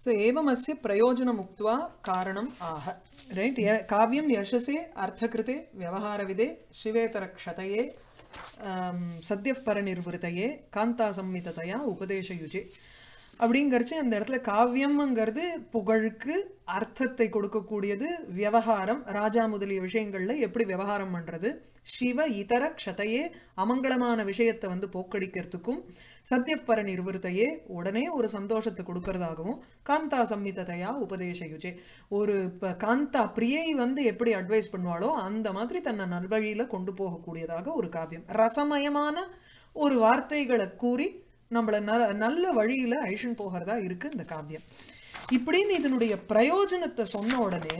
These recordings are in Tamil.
ஸோ ஏவமஸ்ய பிரயோஜனம் உக்த்வா காரணம் ஆக ரைட் காவியம் யசசே அர்த்தகிருதே விவகாரவிதே சிவேதரக்ஷதையே சத்ய பரநிர்வృతயே காந்தா சம்மிததையா உபதேசயுஜே அப்படிங்கிறச்சு அந்த இடத்துல காவியம்ங்கிறது புகழுக்கு அர்த்தத்தை கொடுக்கக்கூடியது விவகாரம் ராஜா முதலிய விஷயங்கள்ல எப்படி விவகாரம் பண்றது சிவ இதர க்ஷதையே அமங்கலமான விஷயத்தை வந்து போக்கடிக்கிறதுக்கும் சத்தியப்பர நிர்வൃതயே உடனே ஒரு சந்தோஷத்தை கொடுக்கறதாகவும் காந்தா சம்மிததையா உபதேசயுஜே ஒரு ப- காந்தா பிரியை வந்து எப்படி அட்வைஸ் பண்ணுவாளோ அந்த மாதிரி தன்னை நல்வழியில கொண்டு போகக்கூடியதாக ஒரு காவியம் ரசமயமான ஒரு வார்த்தைகளை கூறி நம்மள ந நல்ல வழியில அழிச்சுன்னு போகிறதா இருக்கு இந்த காவியம் இப்படின்னு இதனுடைய பிரயோஜனத்தை சொன்ன உடனே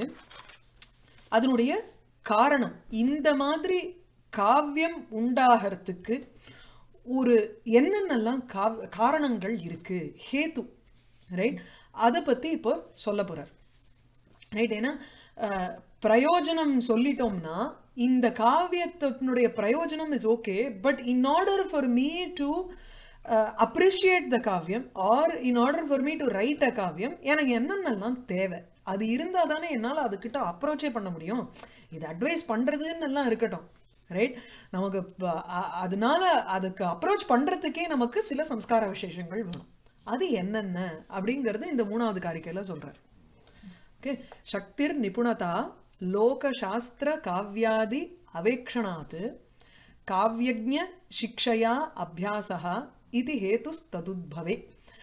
அதனுடைய காரணம் இந்த மாதிரி காவியம் உண்டாகிறதுக்கு ஒரு என்னென்னலாம் காவ் காரணங்கள் இருக்கு ஹேத்து ரைட் அதை பத்தி இப்போ சொல்ல போறார் ரைட் ஏன்னா அஹ், பிரயோஜனம் சொல்லிட்டோம்னா இந்த காவியத்தினுடைய பிரயோஜனம் is okay but in order for me to appreciate the காவியம் or in order for me to write a காவியம் எனக்கு என்னென்னலாம் தேவை அது இருந்தால் தானே என்னால் அதுக்கிட்ட அப்ரோச்சே பண்ண முடியும் இது அட்வைஸ் பண்ணுறதுன்னு எல்லாம் இருக்கட்டும் ரைட் நமக்கு ப- அ- அதனால அதுக்கு அப்ரோச் பண்ணுறதுக்கே நமக்கு சில சம்ஸ்கார விசேஷங்கள் வேணும் அது என்னென்ன அப்படிங்கிறது இந்த மூணாவது காரிக்கையில் சொல்கிறார் ஓகே சக்திர் நிபுணதா லோகசாஸ்திர காவ்யாதி அவேக்ஷணாத் காவ்யஜ்ஞ சிக்ஷயா அபியாசः இது ஹேதுஸ் ததுத்பவே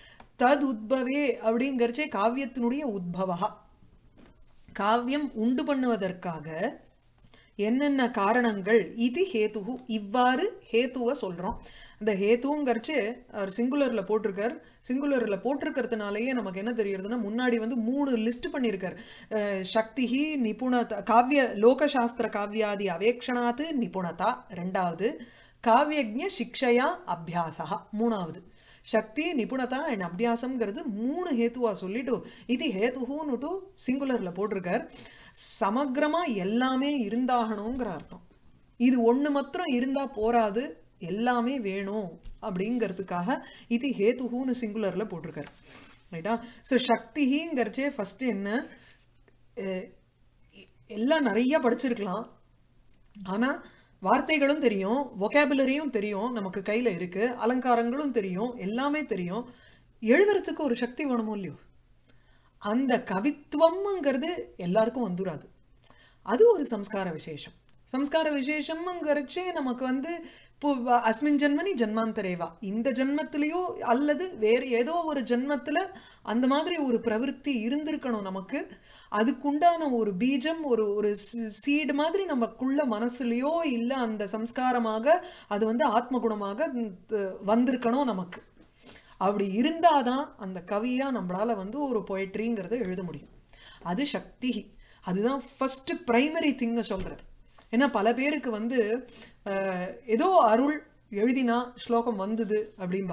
ததுத்பவே அப்படிங்கிறச்சே காவியத்தினுடைய உத்பவா காவியம் உண்டு பண்ணுவதற்காக என்னென்ன காரணங்கள் இது ஹேதுகு இவ்வாறு ஹேத்துவை சொல்றோம் இந்த ஹேத்துங்கிறச்சு அவர் சிங்குலர்ல போட்டிருக்கார் சிங்குலர்ல போட்டிருக்கிறதுனாலயே நமக்கு என்ன தெரியுதுன்னா முன்னாடி வந்து மூணு லிஸ்ட் பண்ணியிருக்கார் அஹ், சக்திஹி நிபுணதா காவிய லோகசாஸ்திர காவியாதி அவேக்ஷணாத்து நிபுணதா ரெண்டாவது காவியஜ்ஞ சிக்ஷயா அபியாசா மூணாவது சக்தி நிபுணதா அண்ட் அபியாசம்ங்கிறது மூணு ஹேத்துவா சொல்லிட்டு இது ஹேத்துஹூன்னுட்டு சிங்குலர்ல போட்டிருக்கார் சமக்கிரமா எல்லாமே இருந்தாகணுங்கிற அர்த்தம் இது ஒண்ணு மாத்திரம் இருந்தா போராது எல்லாமே வேணும் அப்படிங்கிறதுக்காக இது ஹேத்துஹூன்னு சிங்குலர்ல போட்டிருக்காரு ரைட்டா ஸோ சக்திங்கிறச்சே ஃபர்ஸ்ட் என்ன அஹ் எல்லாம் நிறைய படிச்சிருக்கலாம் ஆனா வார்த்தைகளும் தெரியும் vocabulary-யும் தெரியும் நமக்கு கையில இருக்கு அலங்காரங்களும் தெரியும் எல்லாமே தெரியும் எழுதுறதுக்கு ஒரு சக்தி வேணுமோ இல்லையோ அந்த கவித்துவம்ங்கிறது எல்லாருக்கும் வந்துராது அது ஒரு சம்ஸ்கார விசேஷம் சம்ஸ்கார விசேஷம்ங்கிறச்சே நமக்கு வந்து இப்போ வ- அஸ்மின் ஜென்மனி ஜென்மாந்தரேவா இந்த ஜென்மத்திலேயோ அல்லது வேறு ஏதோ ஒரு ஜென்மத்துல அந்த மாதிரி ஒரு பிரவೃತ್ತಿ இருந்திருக்கணும் நமக்கு அதுக்குண்டான ஒரு பீஜம் ஒரு ஒரு சீடு மாதிரி நமக்குள்ள மனசுலயோ இல்ல அந்த சம்ஸ்காரமாக அது வந்து ஆத்ம குணமாக ம், த- வந்திருக்கணும் நமக்கு அப்படி இருந்தாதான் அந்த கவியா நம்மளால வந்து ஒரு பொயட்ரிங்கிறத எழுத முடியும் அது சக்தி அதுதான் ஃபர்ஸ்ட் பிரைமரி திங்க சொல்றார் ஏன்னா பல பேருக்கு வந்து அஹ், ஏதோ அருள் எழுதினா ஸ்லோகம் வந்தது அப்படின்பா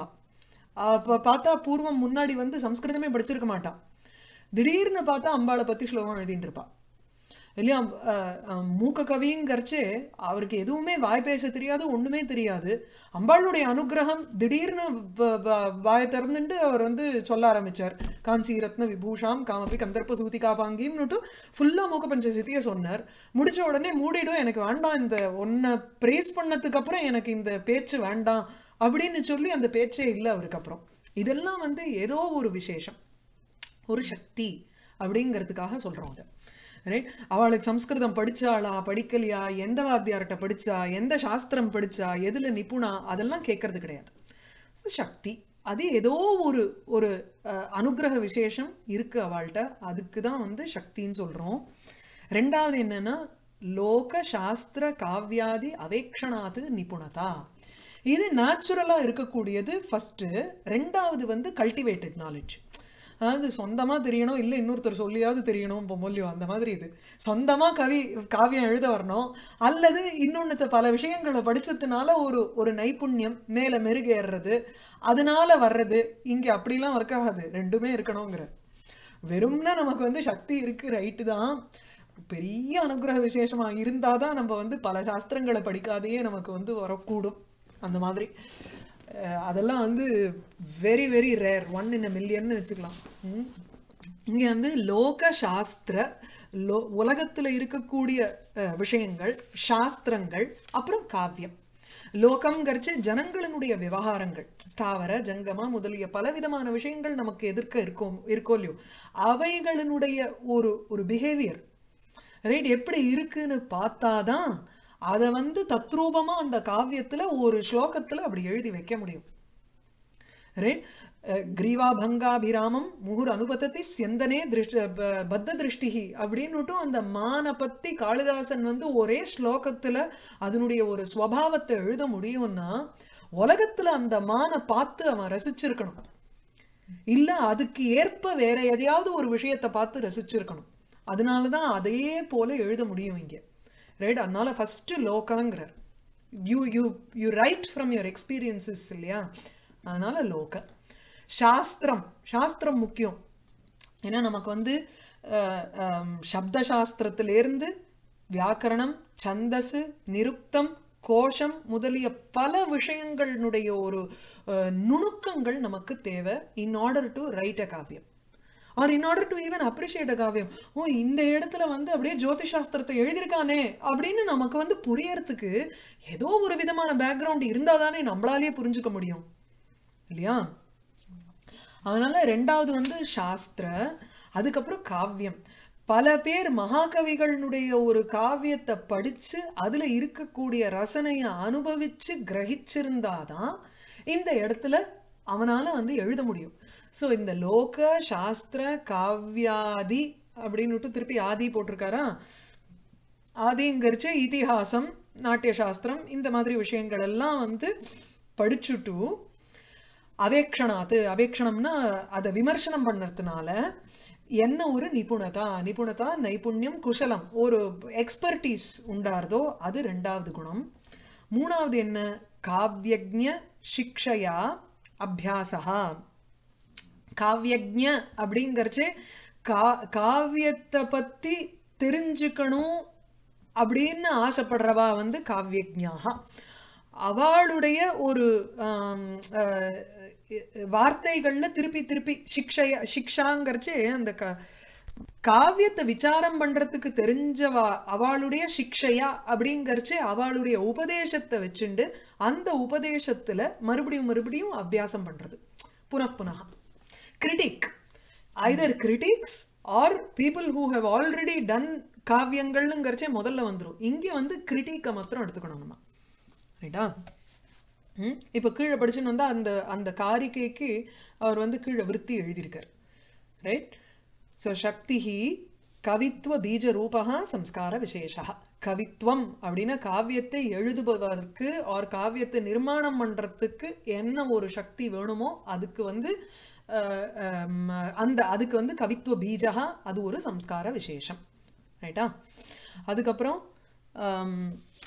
அப்ப பார்த்தா பூர்வம் முன்னாடி வந்து சம்ஸ்கிருதமே படிச்சிருக்க மாட்டான் திடீர்னு பார்த்தா அம்பாளை பத்தி ஸ்லோகம் எழுதிட்டு இருப்பா இல்லையா அஹ், அஹ், மூக்க கவிங்கிறச்சே அவருக்கு எதுவுமே வாய் பேச தெரியாது ஒண்ணுமே தெரியாது அம்பாளுடைய அனுகிரகம் திடீர்னு வ- வ- வாயை திறந்துட்டு அவர் வந்து சொல்ல ஆரம்பிச்சார் காஞ்சி ரத்ன விபூஷாம் காமபி கந்தர்ப்ப சூதி காபாங்கிம்னுட்டு ஃபுல்லா மூக்க பஞ்சசதியை சொன்னார் முடிச்ச உடனே மூடிடும் எனக்கு வேண்டாம் இந்த ஒன்னை பிரேஸ் பண்ணதுக்கு அப்புறம் எனக்கு இந்த பேச்சு வேண்டாம் அப்படின்னு சொல்லி அந்த பேச்சே இல்லை அவருக்கு அப்புறம் இதெல்லாம் வந்து ஏதோ ஒரு விசேஷம் ஒரு சக்தி அப்படிங்கிறதுக்காக சொல்றோம் அதை ரைட் அவளுக்கு சம்ஸ்கிருதம் படிச்சாளா படிக்கலையா எந்த வாத்தியார்கிட்ட படிச்சா எந்த சாஸ்திரம் படிச்சா எதுல நிபுணா அதெல்லாம் கேட்கறது கிடையாது So, சக்தி அது ஏதோ ஒரு ஒரு அஹ், அனுக்கிரக விசேஷம் இருக்கு அவள்கிட்ட அதுக்கு தான் வந்து சக்தின்னு சொல்றோம் ரெண்டாவது என்னன்னா லோக சாஸ்திர காவ்யாதி அவேக்ஷணாது நிபுணதா இது நேச்சுரலா இருக்கக்கூடியது ஃபர்ஸ்ட் ரெண்டாவது வந்து கல்டிவேட்டட் நாலேஜ் அதாவது சொந்தமா தெரியணும் இல்லை இன்னொருத்தர் சொல்லியாவது தெரியணும் இப்போ மொழியும் அந்த மாதிரி இது சொந்தமா கவி காவியம் எழுத வரணும் அல்லது இன்னொன்னுத்த பல விஷயங்களை படிச்சதுனால ஒரு ஒரு நைப்புண்ணியம் மேல மெருகேறுறது அதனால வர்றது இங்க அப்படிலாம் ஒர்க் ஆகாது ரெண்டுமே இருக்கணுங்கிற வெறும்னா நமக்கு வந்து சக்தி இருக்கு ரைட்டு தான் பெரிய அனுகிரக விசேஷமா இருந்தாதான் நம்ம வந்து பல சாஸ்திரங்களை படிக்காதையே நமக்கு வந்து வரக்கூடும் அந்த மாதிரி அஹ் அதெல்லாம் வந்து very very rare one in மில்லியன்னு வச்சுக்கலாம் ம். இங்க வந்து லோக சாஸ்திர லோ உலகத்துல இருக்கக்கூடிய அஹ், விஷயங்கள் சாஸ்திரங்கள் அப்புறம் காவியம் லோகம்ங்கிறச்சு ஜனங்களினுடைய விவகாரங்கள் ஸ்தாவர ஜங்கமா முதலிய பலவிதமான விஷயங்கள் நமக்கு எதிர்க்க இருக்கோம் இருக்கோ இல்லையோ அவைகளினுடைய ஒரு ஒரு பிஹேவியர் ரைட் எப்படி இருக்குன்னு பார்த்தாதான் அதை வந்து தத்ரூபமா அந்த காவியத்துல ஒரு ஸ்லோகத்துல அப்படி எழுதி வைக்க முடியும் ரைட் கிரீவாபங்காபிராமம் முகுர் அனுபத்தத்தை செந்தனே திருஷ்ட ப- பத்த திருஷ்டிகி அப்படின்னுட்டும் அந்த மான பத்தி காளிதாசன் வந்து ஒரே ஸ்லோகத்துல அதனுடைய ஒரு ஸ்வபாவத்தை எழுத முடியும்னா உலகத்துல அந்த மானை பார்த்து அவன் ரசிச்சிருக்கணும் இல்ல அதுக்கு ஏற்ப வேற எதையாவது ஒரு விஷயத்தை பார்த்து ரசிச்சிருக்கணும் அதனாலதான் அதே போல எழுத முடியும் இங்க ரைட் அதனால ஃபர்ஸ்ட் லோகங்கிறார் you you you right from your experiences இல்லையா அதனால லோக சாஸ்திரம் சாஸ்திரம் முக்கியம் ஏன்னா நமக்கு வந்து அஹ், ஹம், சப்த சாஸ்திரத்திலிருந்து வியாக்கரணம் சந்தசு நிருக்தம் கோஷம் முதலிய பல விஷயங்களுடைய ஒரு அஹ், நுணுக்கங்கள் நமக்கு தேவை in order to write a காவியம் or in order to even appreciate a காவியம் ஓ இந்த இடத்துல வந்து அப்படியே ஜோதிஷ் சாஸ்திரத்தை எழுதியிருக்கானே அப்படின்னு நமக்கு வந்து புரியறதுக்கு ஏதோ ஒரு விதமான பேக்ரவுண்ட் இருந்தாதானே நம்மளாலேயே புரிஞ்சுக்க முடியும் இல்லையா அதனால ரெண்டாவது வந்து சாஸ்திர அதுக்கப்புறம் காவியம் பல பேர் மகாகவிகளுடைய ஒரு காவியத்தை படிச்சு அதுல இருக்கக்கூடிய ரசனையை அனுபவிச்சு கிரகிச்சிருந்தாதான் இந்த இடத்துல அவனால வந்து எழுத முடியும் சோ இந்த லோக சாஸ்திர காவ்யாதி அப்படின்னுட்டு திருப்பி ஆதி போட்டிருக்காரா ஆதிங்கரிச்ச இதிகாசம் நாட்டிய சாஸ்திரம் இந்த மாதிரி விஷயங்கள் எல்லாம் வந்து படிச்சுட்டு அவேக்ஷணாத்து அவேக்ஷணம்னா அதை விமர்சனம் பண்ணறதுனால என்ன ஒரு நிபுணதா நிபுணதா நைபுண்யம் குஷலம் ஒரு எக்ஸ்பர்டீஸ் உண்டாருதோ அது ரெண்டாவது குணம் மூணாவது என்ன காவியஜ்ஞ சிக்ஷயா அபியாசா காவியஜ்ஞ அப்படிங்கறச்சே கா காவியத்தை பத்தி தெரிஞ்சுக்கணும் அப்படின்னு ஆசைப்படுறவா வந்து காவியஜ்ஞாகா அவளுடைய ஒரு ஆம், அஹ், வார்த்தைகள்ல திருப்பி திருப்பி சிக்ஷைய சிக்ஷாங்கிறச்சு அந்த க காவியத்தை விசாரம் பண்றதுக்கு தெரிஞ்சவா அவளுடைய சிக்ஷையா அப்படிங்கறச்சு அவளுடைய உபதேசத்தை வச்சுண்டு அந்த உபதேசத்துல மறுபடியும் மறுபடியும் அபியாசம் பண்றது புனః புனः critic either critics or people who have already done காவியங்கள்ங்கிறச்சே முதல்ல வந்துரும் இங்க வந்து கிரிட்டிக்கை மாத்திரம் எடுத்துக்கணும் நம்ம ரைட்டா ம் இப்போ கீழே படிச்சுன்னு வந்தா அந்த அந்த காரிக்கைக்கு அவர் வந்து கீழே விருத்தி எழுதியிருக்கார் ரைட் ஸோ சக்தி கவித்துவ பீஜ ரூபா சம்ஸ்கார விசேஷா கவித்துவம் அப்படின்னா காவியத்தை எழுதுபவருக்கு ஆர் காவியத்தை நிர்மாணம் பண்றதுக்கு என்ன ஒரு சக்தி வேணுமோ அதுக்கு வந்து அஹ், ஹம், அந்த அதுக்கு வந்து கவித்துவ பீஜா அது ஒரு சம்ஸ்கார விசேஷம் ரைட்டா அதுக்கப்புறம் ஆம்,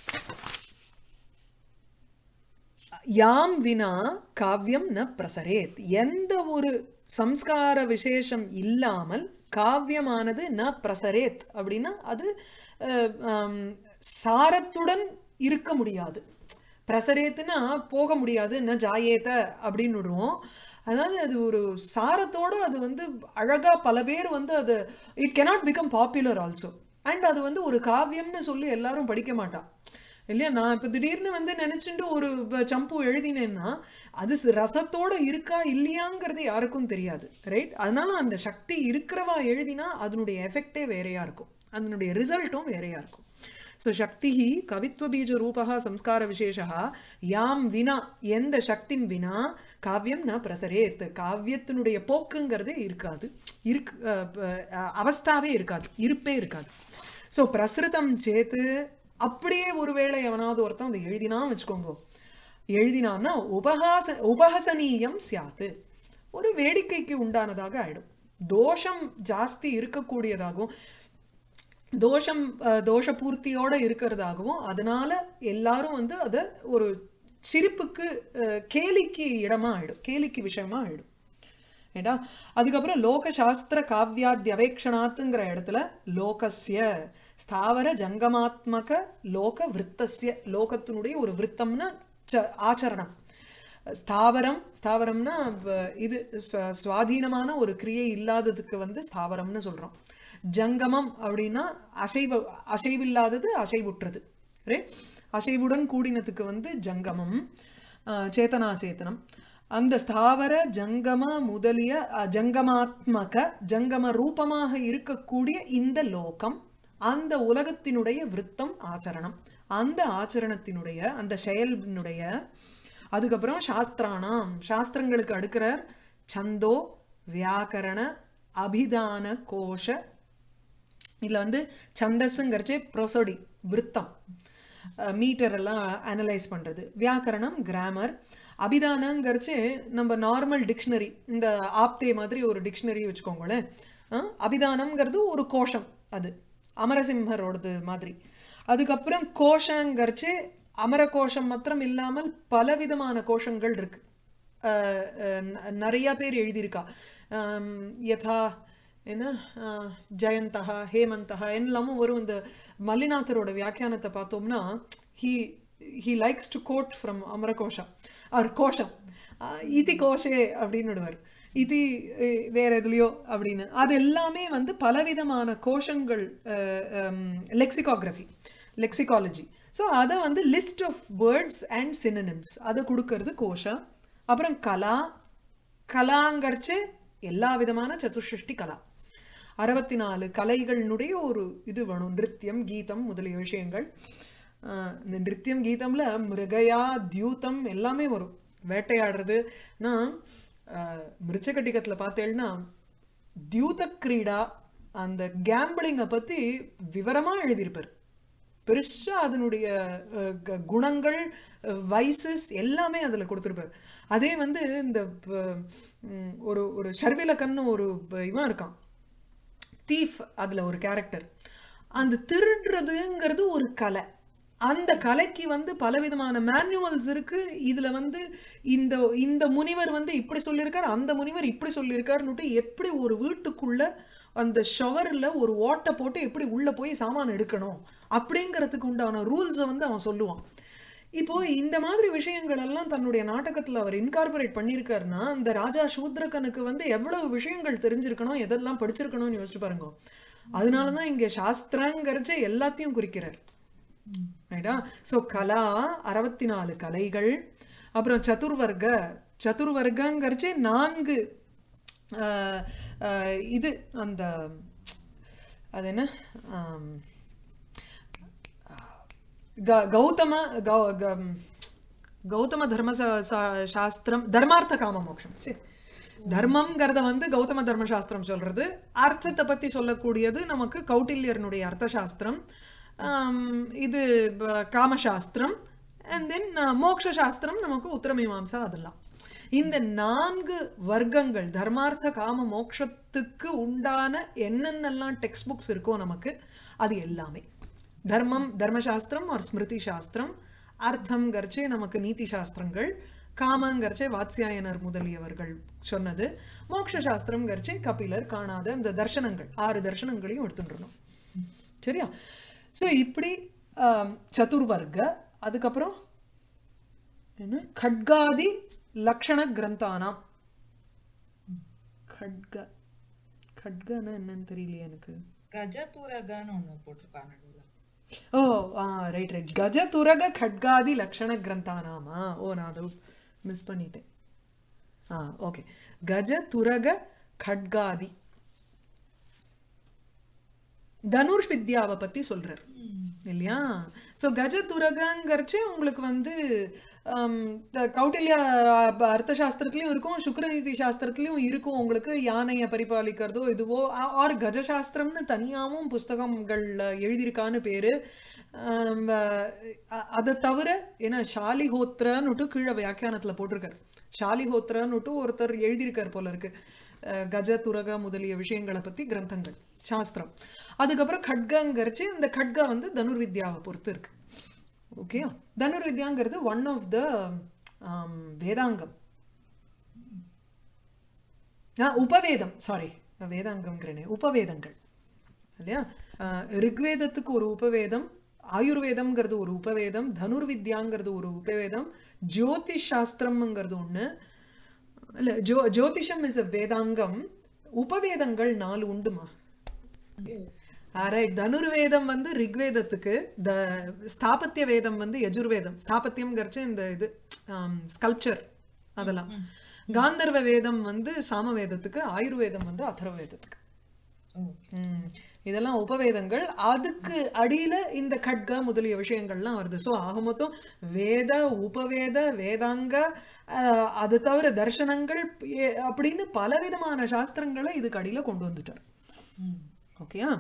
யாம் வினா காவியம் ந பிரசரேத் எந்த ஒரு சம்ஸ்கார விசேஷம் இல்லாமல் காவியமானது ந பிரசரேத் அப்படின்னா அது அஹ், ஆம், சாரத்துடன் இருக்க முடியாது பிரசரேத்துனா போக முடியாது ந ஜாயேத அப்படின்னு விடுவோம் அதாவது அது ஒரு சாரத்தோட அது வந்து அழகா பல பேர் வந்து அது it cannot become popular also and அது வந்து ஒரு காவியம்னு சொல்லி எல்லாரும் படிக்க மாட்டான் இல்லையா நான் இப்ப திடீர்னு வந்து நினைச்சுட்டு ஒரு வ- சம்பு எழுதினேன்னா அது ஸ்- ரசத்தோட இருக்கா இல்லையாங்கிறது யாருக்கும் தெரியாது ரைட் அதனால அந்த சக்தி இருக்கிறவா எழுதினா அதனுடைய எஃபெக்டே வேறையா இருக்கும் அதனுடைய ரிசல்ட்டும் வேறையா இருக்கும் ஸோ சக்தி கவித்துவ பீஜ ரூபா சம்ஸ்கார விசேஷா யாம் வினா எந்த சக்திம் வினா காவியம் ந பிரசரேத் காவியத்தினுடைய போக்குங்கிறதே இருக்காது இருக்கு அஹ், அஹ், அவஸ்தாவே இருக்காது இருப்பே இருக்காது ஸோ பிரசுரிதம் சேத்து அப்படியே ஒருவேளை எவனாவது ஒருத்தன் அதை எழுதினான்னு வச்சுக்கோங்க எழுதினான்னா உபகாச உபஹசனீயம் சியாத்து ஒரு வேடிக்கைக்கு உண்டானதாக ஆயிடும் தோஷம் ஜாஸ்தி இருக்கக்கூடியதாகவும் தோஷம் அஹ், தோஷ பூர்த்தியோட இருக்கிறதாகவும் அதனால எல்லாரும் வந்து அதை ஒரு சிரிப்புக்கு அஹ், கேலிக்கு இடமா ஆயிடும் கேலிக்கு விஷயமா ஆயிடும் ஏடா அதுக்கப்புறம் லோக சாஸ்திர காவியாத்ய அவேக்ஷணாத்துங்கிற இடத்துல லோகஸ்ய ஸ்தாவர ஜங்கமாத்மக லோக விருத்தஸ்ய லோகத்தினுடைய ஒரு விருத்தம்னா ச- ஆச்சரணம் ஸ்தாவரம் ஸ்தாவரம்னா வ- இது ஸ்வ- சுவாதீனமான ஒரு கிரியை இல்லாததுக்கு வந்து ஸ்தாவரம்னு சொல்றோம் ஜங்கமம் அப்படின்னா அசைவ அசைவில்லாதது அசைவுற்றது ரைட் அசைவுடன் கூடினதுக்கு வந்து ஜங்கமம் ஆஹ் சேதனா சேத்தனம் அந்த ஸ்தாவர ஜங்கம முதலிய அஹ், ஜங்கமாத்மக ஜங்கம ரூபமாக இருக்கக்கூடிய இந்த லோகம் அந்த உலகத்தினுடைய விருத்தம் ஆச்சரணம் அந்த ஆச்சரணத்தினுடைய அந்த செயலினுடைய அதுக்கப்புறம் சாஸ்திரானாம் சாஸ்திரங்களுக்கு அடுக்கிறார் சந்தோ வியாக்கரண அபிதான கோஷ இதுல வந்து சந்தஸ்ங்கிறச்சே ப்ரொசோடி விருத்தம் மீட்டர் எல்லாம் அனலைஸ் பண்றது வியாக்கரணம் கிராமர் அபிதானங்கிறச்சு நம்ம நார்மல் டிக்ஷனரி இந்த ஆப்தே மாதிரி ஒரு டிக்ஷனரி வச்சுக்கோங்களேன் அஹ், அபிதானம்ங்கிறது ஒரு கோஷம் அது அமரசிம்ஹரோடது மாதிரி அதுக்கப்புறம் கோஷங்கிறச்சு அமர கோஷம் மாத்திரம் இல்லாமல் பலவிதமான கோஷங்கள் இருக்கு அஹ், அஹ், ந- நிறைய பேர் எழுதியிருக்கா ஆம், யதா என்ன அஹ், ஜெயந்தகா ஹேமந்தகா எல்லாமும் வரும் இந்த மல்லிநாதரோட வியாக்கியானத்தை பார்த்தோம்னா he he likes to quote from Amarakosha அவர் கோஷம் அஹ், இதி கோஷே அப்படின்னு விடுவார் இது அஹ், வேற எதுலையோ அப்படின்னு அது எல்லாமே வந்து பலவிதமான கோஷங்கள் லெக்சிகோகிராஃபி லெக்சிகாலஜி ஸோ அதை வந்து list of words and synonyms அதை கொடுக்கறது கோஷா அப்புறம் கலா கலாங்கர்ச்சு எல்லா விதமான சதுஷ்டி கலா அறுபத்தி நாலு கலைகளினுடைய ஒரு இது வேணும் நிருத்தியம் கீதம் முதலிய விஷயங்கள் ஆஹ் இந்த நிருத்தியம் கீதம்ல மிருகயா தியூதம் எல்லாமே வரும் வேட்டையாடுறது நான் மிருச்சகட்டிகத்துல பார்த்தேன்னா தியூத கிரீடா அந்த கேம்பிளிங்கை பத்தி விவரமா எழுதியிருப்பார் பெருசா அதனுடைய அஹ், க- குணங்கள் வைசஸ் எல்லாமே அதுல கொடுத்துருப்பாரு அதே வந்து இந்த ப- ம், ஒரு ஒரு ஷர்விலக்கன்னு ஒரு ப- இவன் இருக்கான் தீஃப் அதுல ஒரு கேரக்டர் அந்த திருடுறதுங்கிறது ஒரு கலை அந்த கலைக்கு வந்து பலவிதமான மேனுவல்ஸ் இருக்கு இதுல வந்து இந்த இந்த முனிவர் வந்து இப்படி சொல்லியிருக்கார் அந்த முனிவர் இப்படி சொல்லியிருக்காருன்னுட்டு எப்படி ஒரு வீட்டுக்குள்ள அந்த ஷவர்ல ஒரு ஓட்டை போட்டு எப்படி உள்ள போய் சாமான் எடுக்கணும் அப்படிங்கிறதுக்கு உண்டான ரூல்ஸை வந்து அவன் சொல்லுவான் இப்போ இந்த மாதிரி விஷயங்கள் எல்லாம் தன்னுடைய நாடகத்துல அவர் இன்கார்பரேட் பண்ணியிருக்காருன்னா அந்த ராஜா சூத்ரகனுக்கு வந்து எவ்வளவு விஷயங்கள் தெரிஞ்சிருக்கணும் எதெல்லாம் படிச்சிருக்கணும்னு யோசிச்சு பாருங்க அதனாலதான் இங்க சாஸ்திரங்கிறச்ச எல்லாத்தையும் குறிக்கிறார் ரைட்டா சோ கலா அறுபத்தி நாலு கலைகள் அப்புறம் சதுர்வர்க்க சதுர்வர்க்கங்கிறச்சே நான்கு ஆஹ், ஆஹ், இது அந்த அது என்ன ஆம், க- கௌதம கௌ- கம்- கௌதம தர்ம சா- சா- சாஸ்திரம் தர்மார்த்த காம மோட்சம் சீ. தர்மம்ங்கிறத வந்து கௌதம தர்ம சாஸ்திரம் சொல்றது அர்த்தத்தை பத்தி சொல்லக்கூடியது நமக்கு கௌட்டில்யர்னுடைய அர்த்த சாஸ்திரம் ஆம், இது ப- காமசாஸ்திரம் அண்ட் தென் மோக்ஷ சாஸ்திரம் நமக்கு உத்தரமீமாம்சா அதெல்லாம் இந்த நான்கு வர்க்கங்கள் தர்மார்த்த காம மோக்ஷத்துக்கு உண்டான என்னென்னலாம் டெக்ஸ்ட் புக்ஸ் இருக்கோ நமக்கு அது எல்லாமே தர்மம் தர்மசாஸ்திரம் ஒரு ஸ்மிருதி சாஸ்திரம் அர்த்தம் கர்ச்சே நமக்கு நீதி சாஸ்திரங்கள் காமங்கர்ச்சே வாத்ஸ்யாயனர் முதலியவர்கள் சொன்னது மோக்ஷ சாஸ்திரம் கர்ச்சே கபிலர் காணாத இந்த தர்சனங்கள் ஆறு தர்சனங்களையும் எடுத்துட்டுருணும் சரியா சோ இப்படி ஆம், சதுர்வர்க்க அதுக்கப்புறம் என்ன खड्गादि லக்ஷண கிரந்தானாம் खड्ग खड्गன்னா என்னன்னு தெரியலையே எனக்கு கஜதுரகன்னு ஒண்ணு போட்டிருக்காங்க நடுவுல. ஓ ஆ ரைட் ரைட் கஜ துரக खड्गादि லக்ஷண கிரந்தானாமா ஓ நான் அதை மிஸ் பண்ணிட்டேன் ஆ ஓகே கஜ துரக खड्गादि தனுஷ் வித்யாவை பத்தி சொல்றார் இல்லையா சோ கஜ துரகங்கிறச்சு உங்களுக்கு வந்து ஆம், இந்த கௌட்டில்ய அ- அர்த்த சாஸ்திரத்திலயும் இருக்கும் சுக்ரநீதி சாஸ்திரத்திலயும் இருக்கும் உங்களுக்கு யானையை பரிபாலிக்கிறதோ இதுவோ ஆர் கஜ சாஸ்திரம்னு தனியாவும் புஸ்தகங்கள்ல எழுதியிருக்கான்னு பேரு ஆம், அ- அதை தவிர ஏன்னா ஷாலிஹோத்ரன்னுட்டு கீழே வியாக்கியானத்துல போட்டிருக்காரு ஷாலிஹோத்ரன்னுட்டு ஒருத்தர் எழுதியிருக்கார் போல இருக்கு அஹ், கஜ துரக முதலிய விஷயங்களை பத்தி கிரந்தங்கள் சாஸ்திரம் அதுக்கப்புறம் கட்கங்கிறச்சு இந்த கட்கா வந்து தனுர்வித்யாவை பொறுத்து இருக்கு ஓகே தனுர்வித்யாங்கிறது ஒன் ஆஃப் த வேதாங்கம் ஆ, உபவேதம் சாரி வேதாங்கம்ங்கிறேனே உபவேதங்கள் இல்லையா ஆஹ் ரிக்வேதத்துக்கு ஒரு உபவேதம் ஆயுர்வேதம்ங்கிறது ஒரு உபவேதம் தனுர்வித்யாங்கிறது ஒரு உபவேதம் ஜோதிஷ் சாஸ்திரம்ங்கிறது ஒண்ணு இல்ல ஜோ ஜோதிஷம் இஸ் அ வேதாங்கம் உபவேதங்கள் நாலு உண்டுமா ரைட் தனுர்வேதம் வந்து ரிக்வேதத்துக்கு த ஸ்தாபத்திய வேதம் வந்து யஜுர்வேதம் ஸ்தாபத்தியம்ங்கிறச்சு இந்த இது ஸ்கல்ப்சர் அதெல்லாம் காந்தர்வ வேதம் வந்து சாமவேதத்துக்கு ஆயுர்வேதம் வந்து அதர்வவேதத்துக்கு ஓகே ம். இதெல்லாம் உபவேதங்கள் அதுக்கு அடியில இந்த கட்க முதலிய விஷயங்கள்லாம் வருது சோ ஆக மொத்தம் வேத உபவேத வேதாங்க அஹ், அது தவிர தர்சனங்கள் எ- அப்படின்னு பலவிதமான சாஸ்திரங்களை இதுக்கு அடியில கொண்டு வந்துட்டார் ம் ஓகேயா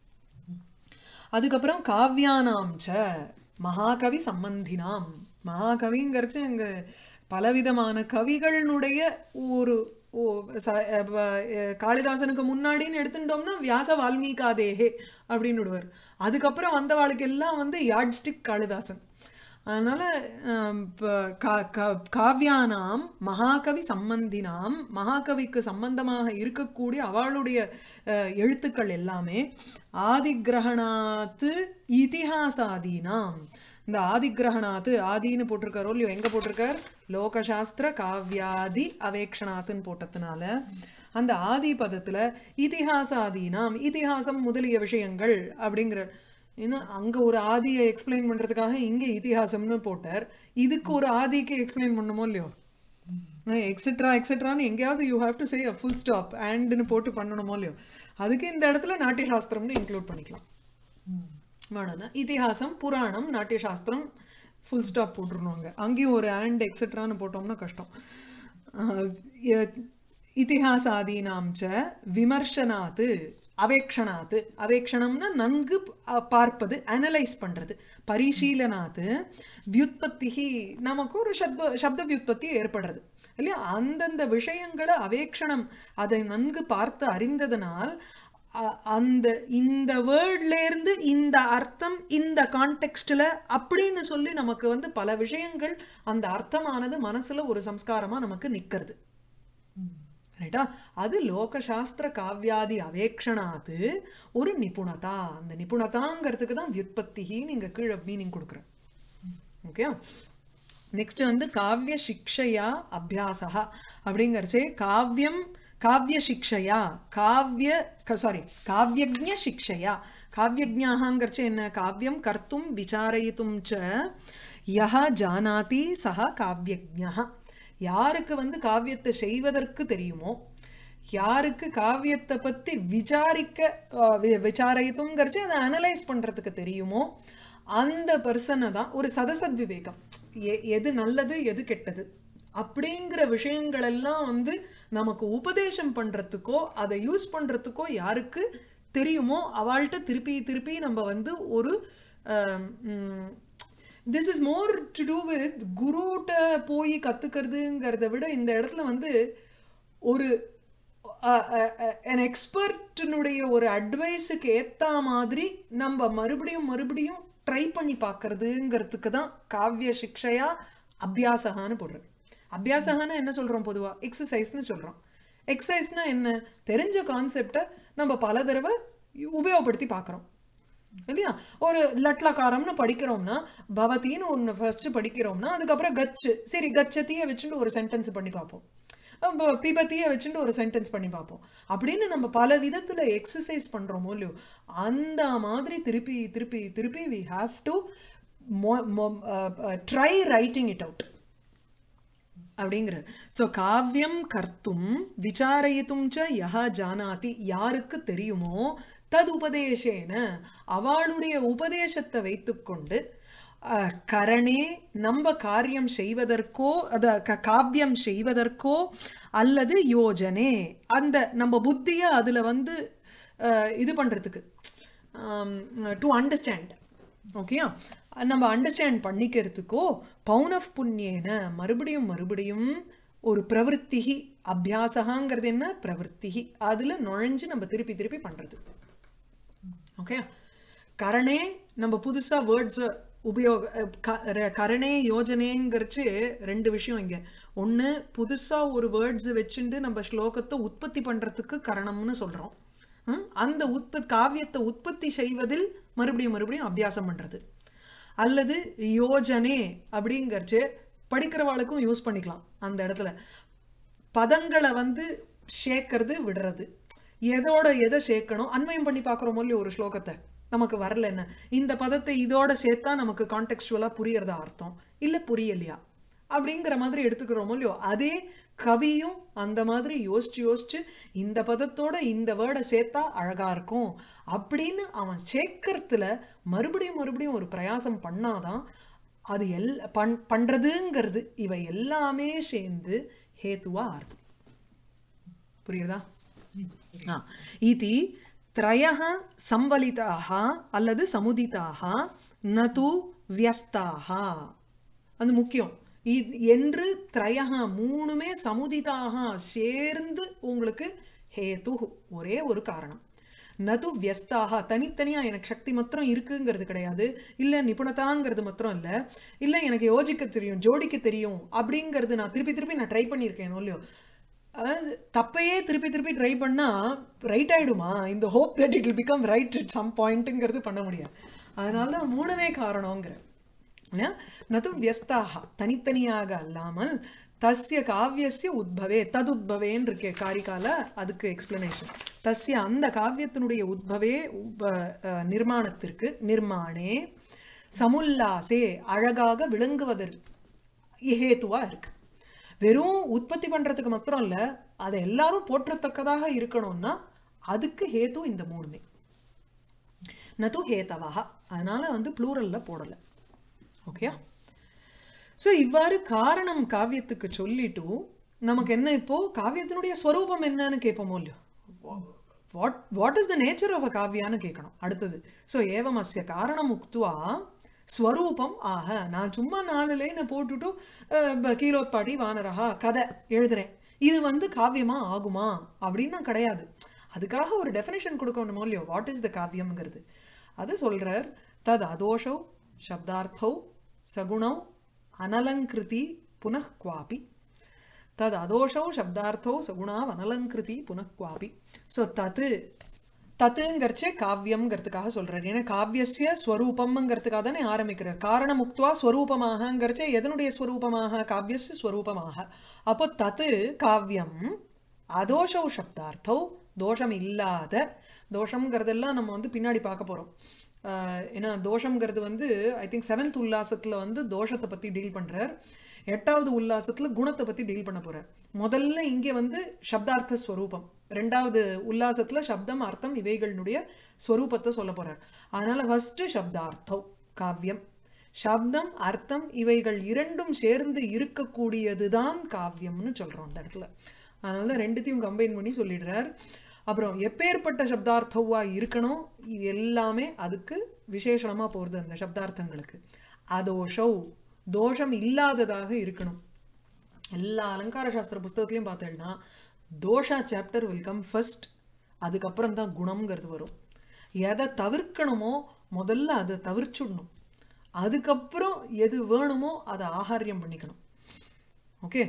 அதுக்கப்புறம் காவ்யானாம் ச மகாகவி சம்பந்தினாம் மகாகவிங்கிறச்சு அங்க பலவிதமான கவிகளினுடைய ஒரு ஓ ச- அஹ் வ- அஹ் காளிதாசனுக்கு முன்னாடின்னு எடுத்துட்டோம்னா வியாச வால்மீகாதேஹே அப்படின்னு விடுவார் அதுக்கப்புறம் வந்தவாளுக்கு எல்லாம் வந்து யாட்ஸ்டிக் காளிதாசன் அதனால ஆம், ப- கா- கா- காவ்யானாம் மகாகவி சம்பந்தினாம் மகாகவிக்கு சம்பந்தமாக இருக்கக்கூடிய அவளுடைய அஹ், எழுத்துக்கள் எல்லாமே ஆதிகிரகணாத்து இதிஹாசாதீனாம் இந்த ஆதிகிரகணாத்து ஆதின்னு போட்டிருக்காரோ இல்லையோ எங்க போட்டிருக்கார் லோகசாஸ்திர காவ்யாதி அவேக்ஷணாத்துன்னு போட்டதுனால அந்த ஆதி பதத்துல இதிஹாசாதீனாம் இதிஹாசம் முதலிய விஷயங்கள் அப்படிங்கிற இன்னும் அங்க ஒரு ஆதியை எக்ஸ்பிளைன் பண்றதுக்காக இங்க இதிஹாசம்னு போட்டார் இதுக்கு ஒரு ஆதிக்கு எக்ஸ்பிளைன் பண்ணுமோ இல்லையோ எக்ஸெட்ரா எக்ஸெட்ரான்னு எங்கேயாவது you have to say a full stop அண்ட்னு போட்டு பண்ணணுமோ இல்லையோ அதுக்கு இந்த இடத்துல நாட்டிய சாஸ்திரம்னு இன்க்ளூட் பண்ணிக்கலாம் ம் வேணும்னா இதிஹாசம் புராணம் நாட்டிய சாஸ்திரம் ஃபுல் ஸ்டாப் போட்டுருணுங்க அங்கேயும் ஒரு அண்ட் எக்ஸெட்ரான்னு போட்டோம்னா கஷ்டம் ஆஹ் எ- இதிஹாசாதீனாம் ச விமர்சனாத்து அவேக்ஷணாத்து அவேக்ஷணம்னா நன்கு ப- பார்ப்பது அனலைஸ் பண்றது பரிசீலனாத்து வியுத்பத்திஹி நமக்கு ஒரு சப்த சப்த வியுத்பத்தி ஏற்படுறது இல்லையா அந்தந்த விஷயங்களை அவேக்ஷணம் அதை நன்கு பார்த்து அறிந்ததனால் அ- அந்த இந்த வேர்ட்ல இருந்து இந்த அர்த்தம் இந்த கான்டெக்ஸ்ட்ல அப்படின்னு சொல்லி நமக்கு வந்து பல விஷயங்கள் அந்த அர்த்தமானது மனசுல ஒரு சம்ஸ்காரமா நமக்கு நிக்கிறது ம் ரைட்டா அது லோகசாஸ்திர காவ்யாதி அவேக்ஷணாத்து ஒரு நிபுணதா அந்த நிபுணதாங்கிறதுக்கு தான் வியுத்பத்திஹி நீங்க கீழே மீனிங் கொடுக்குறேன் ஓகே நெக்ஸ்ட் வந்து காவிய சிக்ஷையா அபியாசா அப்படிங்கறச்சே காவியம் காவிய சிக்ஷையா காவிய சாரி காவியஜ்ஞ சிக்ஷையா காவியஜ்ஞாகங்கிறச்சு என்ன காவியம் கர்த்தும் விசாரயித்தும் ச யஹ ஜானாதி சஹ காவியஜ்ஞா யாருக்கு வந்து காவியத்தை செய்வதற்கு தெரியுமோ யாருக்கு காவியத்தை பத்தி விசாரிக்க அஹ், வி- விசாரயித்துங்கிறச்சு அதை அனலைஸ் பண்றதுக்கு தெரியுமோ அந்த பர்சனை தான் ஒரு சதசத் விவேகம் எ- எது நல்லது எது கெட்டது அப்படிங்கிற விஷயங்கள் எல்லாம் வந்து நமக்கு உபதேசம் பண்றதுக்கோ அதை யூஸ் பண்றதுக்கோ யாருக்கு தெரியுமோ அவள்கிட்ட திருப்பி திருப்பி நம்ம வந்து ஒரு this is more to do with குருட்ட போய் கத்துக்கிறதுங்கிறத விட இந்த இடத்துல வந்து ஒரு an எக்ஸ்பர்ட்டினுடைய ஒரு அட்வைஸுக்கு ஏத்த மாதிரி நம்ம மறுபடியும் மறுபடியும் ட்ரை பண்ணி பார்க்கறதுங்கிறதுக்கு தான் காவிய சிக்ஷையா அபியாசகான்னு போடுறது அபியாசகான்னு என்ன சொல்றோம் பொதுவா எக்ஸசைஸ்னு சொல்றோம் எக்ஸசைஸ்னா என்ன தெரிஞ்ச கான்செப்டை நம்ம பல தடவை உபயோகப்படுத்தி பார்க்கறோம் இல்லையா ஒரு லட்லகாரம்னு படிக்கிறோம்னா பவதின்னு ஒன்று ஃபர்ஸ்ட் படிக்கிறோம்னா அதுக்கப்புறம் கச்சு சரி கச்சத்திய வச்சுட்டு ஒரு சென்டென்ஸ் பண்ணி பார்ப்போம் அப்ப பிபத்திய வச்சுட்டு ஒரு சென்டென்ஸ் பண்ணி பார்ப்போம் அப்படின்னு நம்ம பல விதத்துல எக்ஸசைஸ் பண்றோமோ இல்லையோ அந்த மாதிரி திருப்பி திருப்பி திருப்பி we have to try writing it out அப்படிங்கிறார் சோ காவியம் கர்த்தும் விசாரயித்தும் ச யஹ ஜானாதி யாருக்கு தெரியுமோ தது உபதேசேன அவளுடைய உபதேசத்தை வைத்துக்கொண்டு அஹ், கரணே நம்ம காரியம் செய்வதற்கோ அத க- காவியம் செய்வதற்கோ அல்லது யோஜனே அந்த நம்ம புத்திய அதுல வந்து அஹ், இது பண்றதுக்கு டு அண்டர்ஸ்டாண்ட் ஓகேயா நம்ம அண்டர்ஸ்டாண்ட் பண்ணிக்கிறதுக்கோ பௌனஃப் புண்ணியேன மறுபடியும் மறுபடியும் ஒரு பிரவருத்திகி அபியாசகாங்கிறது என்ன பிரவருத்திகி அதுல நுழைஞ்சு நம்ம திருப்பி திருப்பி பண்றது ஓகே கரணே நம்ம புதுசா வேர்ட்ஸ் உபயோக அஹ், க- ர- கரணே யோஜனேங்கிறச்சு ரெண்டு விஷயம் இங்க ஒண்ணு புதுசா ஒரு வேர்ட்ஸ் வச்சுட்டு நம்ம ஸ்லோகத்தை உற்பத்தி பண்றதுக்கு கரணம்னு சொல்றோம் ஹம்? அந்த உற்பத்தி காவியத்தை உற்பத்தி செய்வதில் மறுபடியும் மறுபடியும் அபியாசம் பண்றது அல்லது யோஜனே அப்படிங்கறச்சு படிக்கிறவாளுக்கும் யூஸ் பண்ணிக்கலாம் அந்த இடத்துல பதங்களை வந்து சேர்க்கறது விடுறது எதோட எதை சேர்க்கணும் அன்வயம் பண்ணி பார்க்குறோமோ இல்லையோ ஒரு ஸ்லோகத்தை நமக்கு வரல என்ன இந்த பதத்தை இதோட சேர்த்தா நமக்கு கான்டெக்சுவலா புரியறதா அர்த்தம் இல்ல புரியலையா அப்படிங்கிற மாதிரி எடுத்துக்கிறோமோ இல்லையோ அதே கவியும் அந்த மாதிரி யோசிச்சு யோசிச்சு இந்த பதத்தோட இந்த வேர்டை சேர்த்தா அழகா இருக்கும் அப்படின்னு அவன் சேர்க்கறதுல மறுபடியும் மறுபடியும் ஒரு பிரயாசம் பண்ணாதான் அது எல் பண் பண்றதுங்கிறது இவை எல்லாமே சேர்ந்து ஹேத்துவா ஆறுது புரியுதா ஆ. இதி त्रयः संवलिताः அல்லது சமுதிதாः ந து வியஸ்தாः அது முக்கியம் இ- என்று த்ரயஹ மூணுமே சமுதிதாக சேர்ந்து உங்களுக்கு ஹேது ஒரே ஒரு காரணம் நது வியஸ்தாக தனித்தனியா எனக்கு சக்தி மாத்திரம் இருக்குங்கிறது கிடையாது இல்ல நிபுணதாங்கிறது மாத்திரம் இல்ல இல்ல எனக்கு யோசிக்க தெரியும் ஜோடிக்க தெரியும் அப்படிங்கிறது நான் திருப்பி திருப்பி நான் ட்ரை பண்ணியிருக்கேன் இல்லையோ அதாவது தப்பையே திருப்பி திருப்பி ட்ரை பண்ணா ரைட் ஆயிடுமா இந்த hope that it will become right at some பாயிண்ட்டுங்கிறது பண்ண முடியாது அதனால தான் மூணுமே காரணங்கிற இல்லையா? நது வியஸ்தாக தனித்தனியாக அல்லாமல் தஸ்ய காவியஸ்ய உத்பவே ததுத்பவேன்னு இருக்கு காரிகால அதுக்கு எக்ஸ்பிளனேஷன் தஸ்ய அந்த காவியத்தினுடைய உத்பவே உப- அஹ், நிர்மாணத்திற்கு நிர்மாணே சமுல்லாசே அழகாக விளங்குவதற்கு ஹேத்துவா இருக்கு வெறும் உற்பத்தி பண்றதுக்கு மாத்திரம் இல்ல அதை எல்லாரும் போற்றத்தக்கதாக இருக்கணும்னா அதுக்கு ஹேத்து இந்த மூணுமே நது ஹேதவா அதனால வந்து ப்ளூரல்ல போடல ஓகே சோ இவ்வாறு காரணம் காவியத்துக்கு சொல்லிட்டு நமக்கு என்ன இப்போ காவியத்தினுடைய ஸ்வரூபம் என்னன்னு கேட்போமோ இல்லையோ what what is the nature of a காவியான்னு கேட்கணும் அடுத்தது ஸோ ஏவம் அஸ்ய காரணம் உக்துவா ஸ்வரூபம் ஆக நான் சும்மா நாலு லைனை போட்டுட்டு அஹ், ப- கீழோத்பாடி வானரஹா கதை எழுதுறேன் இது வந்து காவியமா ஆகுமா அப்படின்னா கிடையாது அதுக்காக ஒரு டெஃபினேஷன் கொடுக்கணுமோ இல்லையோ வாட் இஸ் த காவியம்ங்கிறது அது சொல்றார் தத் அதோஷௌ சப்தார்த்தௌ சகுணௌ அனலங்கிருதி புனః குவாபி தத் அதோஷௌ சப்தார்த்தோ சகுணா அனலங்கிருதி புனః குவாபி ஸோ தத்து தத்துங்கிறச்சே காவியம்ங்கிறதுக்காக சொல்றாரு ஏன்னா காவியசிய ஸ்வரூபம்ங்கிறதுக்காக தானே ஆரம்பிக்கிறார் காரணம் முக்துவா ஸ்வரூபமாகங்கிறச்சே எதனுடைய ஸ்வரூபமாக காவியஸ்ய ஸ்வரூபமாக அப்போ தத்து காவியம் அதோஷௌ சப்தார்த்தௌ தோஷம் இல்லாத தோஷம்ங்கிறதெல்லாம் நம்ம வந்து பின்னாடி பார்க்க போறோம் ஆஹ் ஏன்னா தோஷம்ங்கிறது வந்து ஐ திங்க் செவன்த் உல்லாசத்துல வந்து தோஷத்தை பத்தி டீல் பண்றார் எட்டாவது உல்லாசத்துல குணத்தை பத்தி டீல் பண்ண போறார் முதல்ல இங்க வந்து சப்தார்த்த ஸ்வரூபம் ரெண்டாவது உல்லாசத்துல சப்தம் அர்த்தம் இவைகளினுடைய ஸ்வரூபத்தை சொல்ல போறார் அதனால ஃபர்ஸ்ட் சப்தார்த்தம் காவியம் சப்தம் அர்த்தம் இவைகள் இரண்டும் சேர்ந்து இருக்கக்கூடியதுதான் காவியம்னு சொல்றோம் அந்த இடத்துல அதனால ரெண்டுத்தையும் கம்பைன் பண்ணி சொல்லிடுறார் அப்புறம் எப்பேற்பட்ட சப்தார்த்தவா இருக்கணும் இது எல்லாமே அதுக்கு விசேஷணமா போறது அந்த சப்தார்த்தங்களுக்கு அதோஷௌ தோஷம் இல்லாததாக இருக்கணும் எல்லா அலங்கார சாஸ்திர புஸ்தகத்திலையும் பார்த்தேன்னா தோஷா சாப்டர் வில் கம் ஃபர்ஸ்ட் அதுக்கப்புறம் தான் குணம்ங்கிறது வரும் எதை தவிர்க்கணுமோ முதல்ல அதை தவிர்ச்சுடணும் அதுக்கப்புறம் எது வேணுமோ அதை ஆகாரியம் பண்ணிக்கணும் ஓகே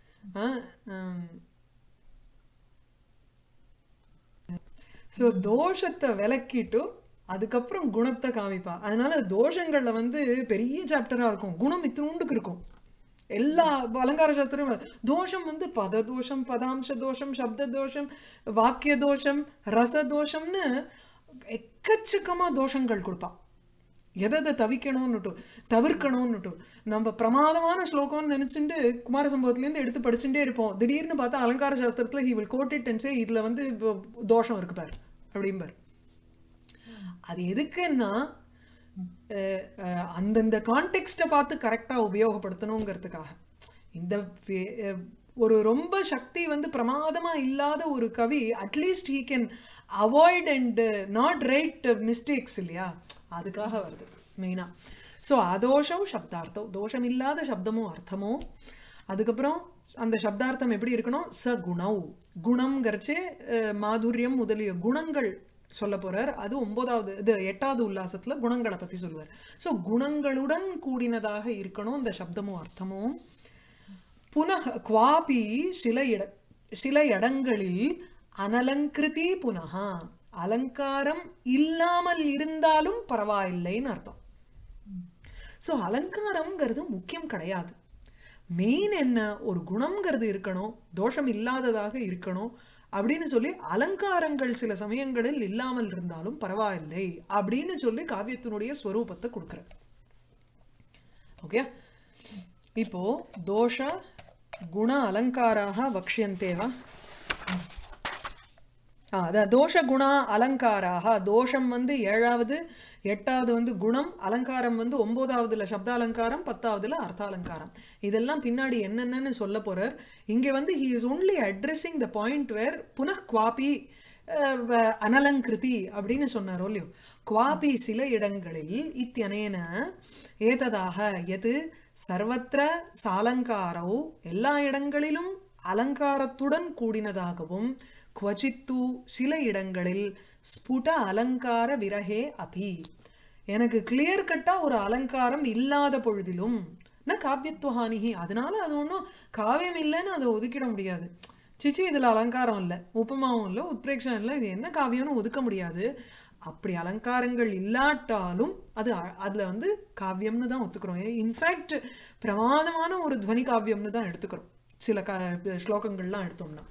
ஸோ தோஷத்தை விலக்கிட்டு அதுக்கப்புறம் குணத்தை காமிப்பா அதனால தோஷங்கள்ல வந்து பெரிய சாப்டரா இருக்கும் குணம் இத்தினூண்டுக்கு இருக்கும் எல்லா அலங்கார சாஸ்திரம் தோஷம் வந்து பத தோஷம் பதாம்ச தோஷம் சப்த தோஷம் வாக்கிய தோஷம் ரச தோஷம்னு எக்கச்சக்கமா தோஷங்கள் கொடுப்பா எதை எதை தவிக்கணும்னுட்டு தவிர்க்கணும்னுட்டு நம்ம பிரமாதமான ஸ்லோகம்னு நினைச்சுட்டு குமார சம்பவத்திலேருந்து எடுத்து படிச்சுட்டே இருப்போம் திடீர்னு பார்த்தா அலங்கார சாஸ்திரத்துல he will quote it and say இதுல வந்து இப்போ தோஷம் இருக்கு பார் அப்படிம்பார் அது எதுக்குன்னா அஹ், அஹ், அந்தந்த கான்டெக்ஸ்ட்டை பார்த்து கரெக்டா உபயோகப்படுத்தணுங்கிறதுக்காக இந்த வே- அஹ், ஒரு ரொம்ப சக்தி வந்து பிரமாதமா இல்லாத ஒரு கவி at least he can avoid and not write mistakes இல்லையா அதுக்காக வருது மெயினா ஸோ அதோஷம் சப்தார்த்தம் தோஷம் இல்லாத சப்தமோ அர்த்தமோ அதுக்கப்புறம் அந்த சப்தார்த்தம் எப்படி இருக்கணும் ச குணௌ குணம்ங்கிறச்சே அஹ், மாதுரியம் முதலிய குணங்கள் சொல்ல போறார் அது ஒன்பதாவது இது எட்டாவது உல்லாசத்துல குணங்களை பத்தி சொல்லுவார் ஸோ குணங்களுடன் கூடினதாக இருக்கணும் இந்த சப்தமும் அர்த்தமும் புனः குவாபி சில இட சில இடங்களில் அனலங்கிருதி புனः அலங்காரம் இல்லாமல் இருந்தாலும் பரவாயில்லைன்னு அர்த்தம் ஸோ அலங்காரம்ங்கிறது முக்கியம் கிடையாது மெயின் என்ன ஒரு குணம்ங்கிறது இருக்கணும் தோஷம் இல்லாததாக இருக்கணும் அப்படின்னு சொல்லி அலங்காரங்கள் சில சமயங்களில் இல்லாமல் இருந்தாலும் பரவாயில்லை அப்படின்னு சொல்லி காவியத்தினுடைய ஸ்வரூபத்தை கொடுக்குற ஓகே இப்போ தோஷ குண அலங்காராக வக்ஷியந்தே வா ஆ, அதான் தோஷ குணா அலங்காராக தோஷம் வந்து ஏழாவது எட்டாவது வந்து குணம் அலங்காரம் வந்து ஒன்பதாவதுல சப்த அலங்காரம் பத்தாவதுல அர்த்த அலங்காரம் இதெல்லாம் பின்னாடி என்னென்னன்னு சொல்ல போறார் இங்க வந்து he is only addressing the point where புனః குவாபி அஹ், வ- அனலங்கிருதி அப்படின்னு சொன்னாரோ இல்லையோ குவாபி சில இடங்களில் இத்தியனேன ஏததாக எது சர்வத்திர சாலங்காரோ எல்லா இடங்களிலும் அலங்காரத்துடன் கூடினதாகவும் குவச்சித்து சில இடங்களில் ஸ்புட அலங்கார விரகே அபி எனக்கு கிளியர் கட்டா ஒரு அலங்காரம் இல்லாத பொழுதிலும் ந காவியத்துவஹானிகி அதனால அது ஒன்றும் காவியம் இல்லைன்னு அதை ஒதுக்கிட முடியாது சிச்சி இதுல அலங்காரம் இல்லை உபமாவும் இல்லை உத்பிரேக்ஷம் இல்லை இது என்ன காவியம்னு ஒதுக்க முடியாது அப்படி அலங்காரங்கள் இல்லாட்டாலும் அது அ- அதுல வந்து காவியம்னு தான் ஒத்துக்கிறோம் இன்ஃபேக்ட் பிரமாதமான ஒரு துவனி காவியம்னு தான் எடுத்துக்கிறோம் சில க ஸ்லோகங்கள்லாம் எடுத்தோம்னா